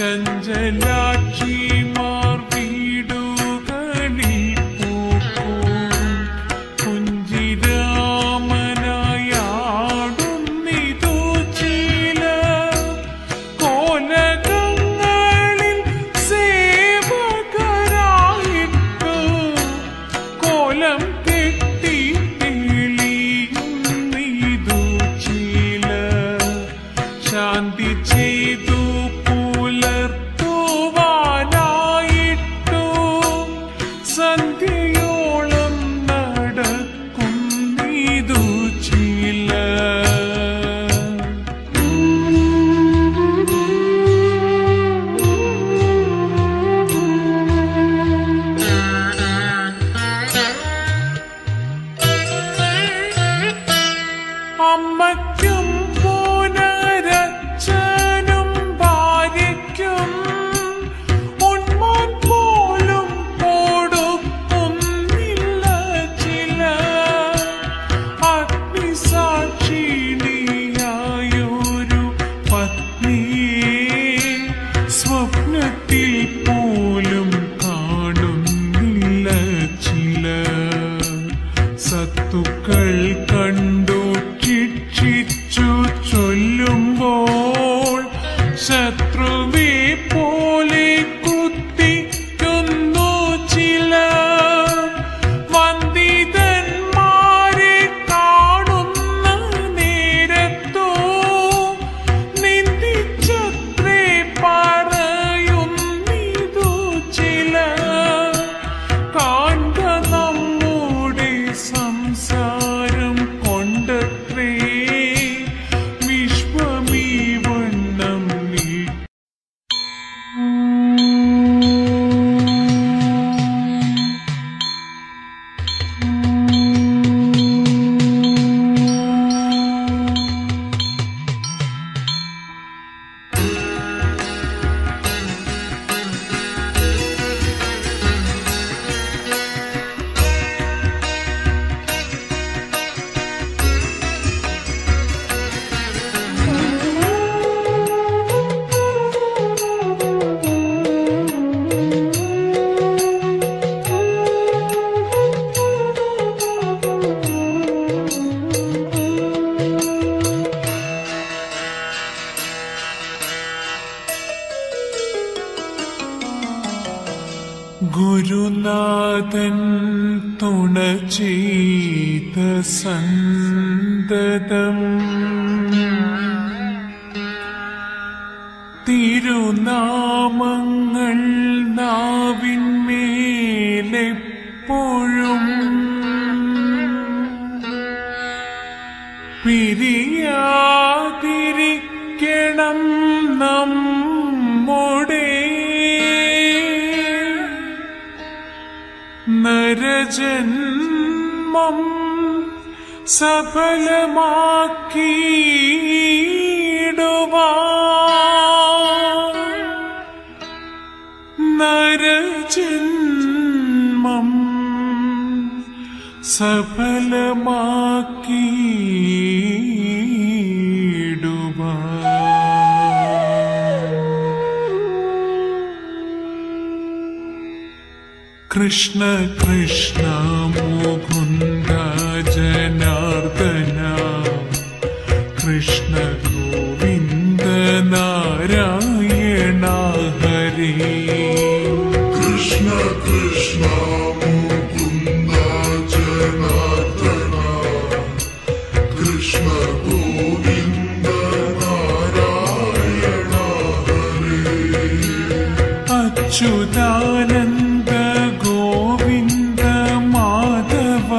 ചഞ്ചലാക്ഷിമാർ വീടുകളിൽ പൂക്കും കുഞ്ചിരാമനായാടുന്നിതു ചില കോലകങ്ങളിൽ സേവകരായിട്ടു കോലം കെട്ടി തെളിയുന്നിതു ചില ശാന്തി ചെയ്തു പുലർത്തുവാനായിട്ടു സന്ധ്യയോളം നടക്കുന്നിതു ചില അമ്മയ്ക്കും പുനരച്ഛനും ഭാര്യയ്ക്കും ഉന്മാൻ പോലും കൊടുക്കുന്നില്ല ചില അഗ്നിസാക്ഷിണിയായൊരു പത്നിയെ സ്വപ്നത്തിൽ പോലും കാണുന്നില്ല ചില സത്തുക്കൾ കണ്ടു ശിക്ഷിച്ചു ചൊല്ലുമ്പോൾ ശത്രുവെ പോലെ കുത്തിക്കുന്നു ചില വന്ദിതന്മാരെ കാണുന്ന നേരത്തോ നിന്ദിച്ചത്രേ പറയുന്നിതു ചില കാണ്ട നമ്മുടെ സംസാരം കൊണ്ടത്രേ വിശ്വമീ വണ്ണം നീ ഗുരുനാഥൻ തുണ ചെയ്ത സന്തതം തിരുനാമങ്ങൾ നാവിന്മേലെപ്പോഴും പിരിയാതിരിക്കണം നമ്മുടെ നരജന്മം സഫലമാക്കിയിടുവാൻ നരജന്മം സഫലമാക്കിയിടുവാൻ കൃഷ്ണ കൃഷ്ണ മുകുന്ദ ജനാർദ്ദന കൃഷ്ണ ഗോവിന്ദ നാരായണ ഹരേ കൃഷ്ണ കൃഷ്ണ മുകുന്ദ ജനാർദ്ദന കൃഷ്ണ ഗോവിന്ദ നാരായണ അച്യുതാനന്ദ ഗോവിന്ദ മാധവ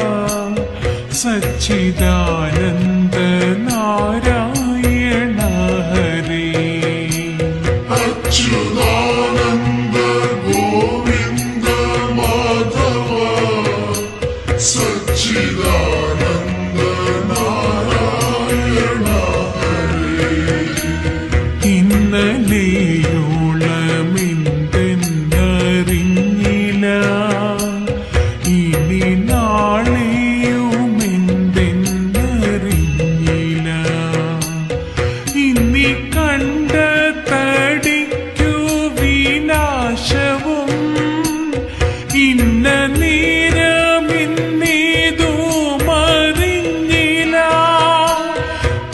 സച്ചിദാനന്ദ നാരായണ ഹരേ അച്യുതാനന്ദ ഗോവിന്ദ മാധവ സച്ചിദാനന്ദ നാരായണ ഇന്നലെയോളമിന്തെന്ന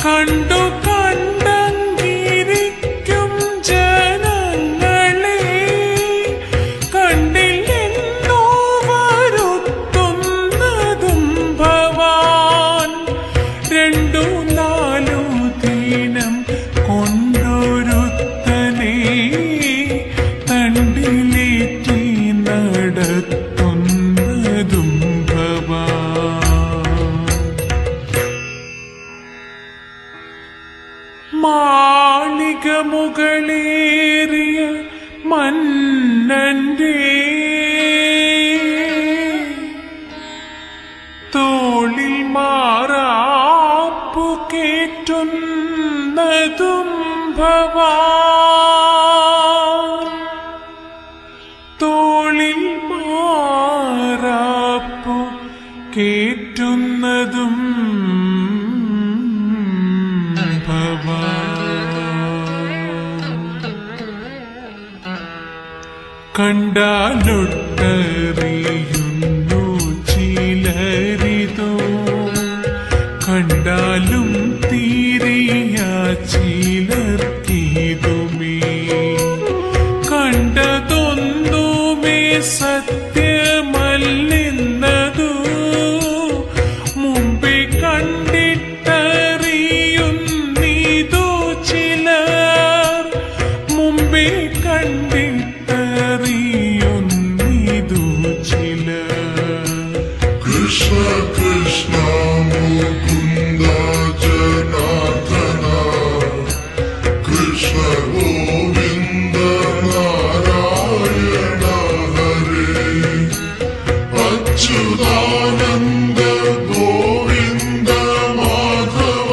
കണ്ടു കണ്ടങ്കിരിക്കും ജനങ്ങളെ കണ്ടില്ലെന്നോ വരുത്തുന്നതും ഭവാൻ രണ്ടു നാലു ദിനം കൊണ്ടൊരുത്തനെ തണ്ടിലേറ്റി നടത്തുന്നതും ഭവാൻ മാളിക മുകളേറിയ മന്നന്റെ തോളിൽ മാറാപ്പു കേറ്റുന്നതും ഭവാൻ തോളിൽ മാറാപ്പു കേറ്റുന്നതും ഭവാൻ കണ്ടാലൊട്ടറിയുന്നു ചിലരിതോ കണ്ടാലും തീരിയ ചിലർക്കിതുമേ കണ്ടതൊന്നുമേ സത്യമല്ലെന്നതു മുമ്പേ കണ്ടിട്ടറിയുന്നീതു ചിലർ മുമ്പേ കണ്ടിട്ടറിയുന്നീതു ചിലർ കൃഷ്ണ കൃഷ്ണ മുകുന്ദ ജനാർദ്ദന കൃഷ്ണ ഗോവിന്ദ നാരായണ ഹരേ അച്യുതാനന്ദ ഗോവിന്ദ മാധവ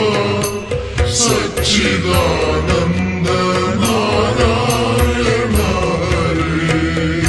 സച്ചിദാനന്ദ നാരായണ ഹരേ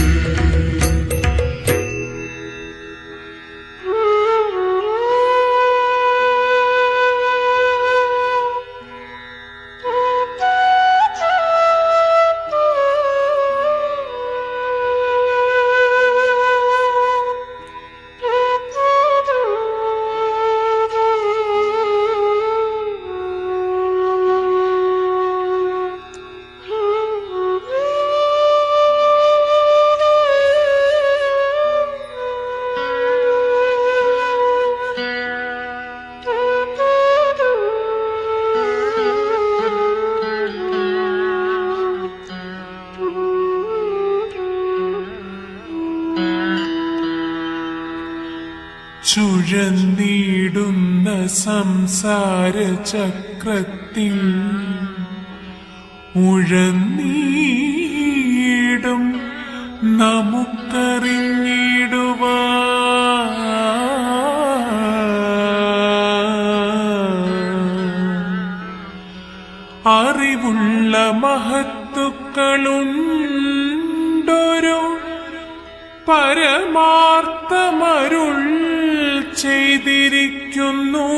ചുഴന്നിടുന്ന സംസാര ചക്രത്തിൽ ഉഴന്നീടും നമുക്കറിഞ്ഞിടുവാ അറിവുള്ള മഹത്തുക്കളുണ്ടൊരു പരമാർത്ഥമരുൾ ചെയ്തിരിക്കുന്നു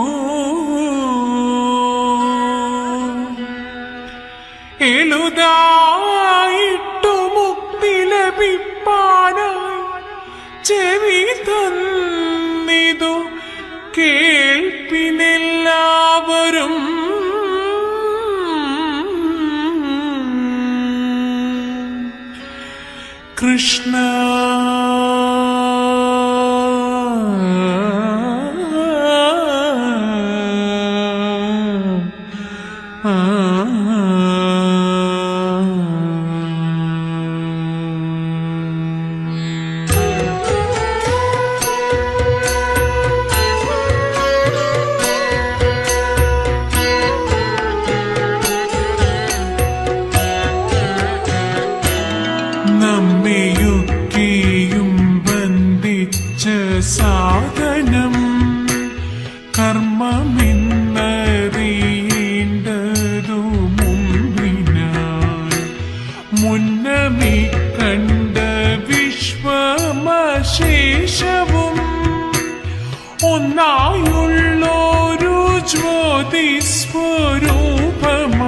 എളുതായിട്ടു മുക്തി ലഭിപ്പാനായി ചെവി തന്നിതു കേൾപ്പിനെല്ലാവരും കൃഷ്ണ നമ്മയൊക്കെയും ബന്ധിച്ച സാധനം കർമ്മമെന്നറിയേണ്ടതു മുമ്പിനായി മുന്നമേ കണ്ട വിശ്വമശേഷവും ഒന്നായുള്ളൊരു ജ്യോതി സ്വരൂപം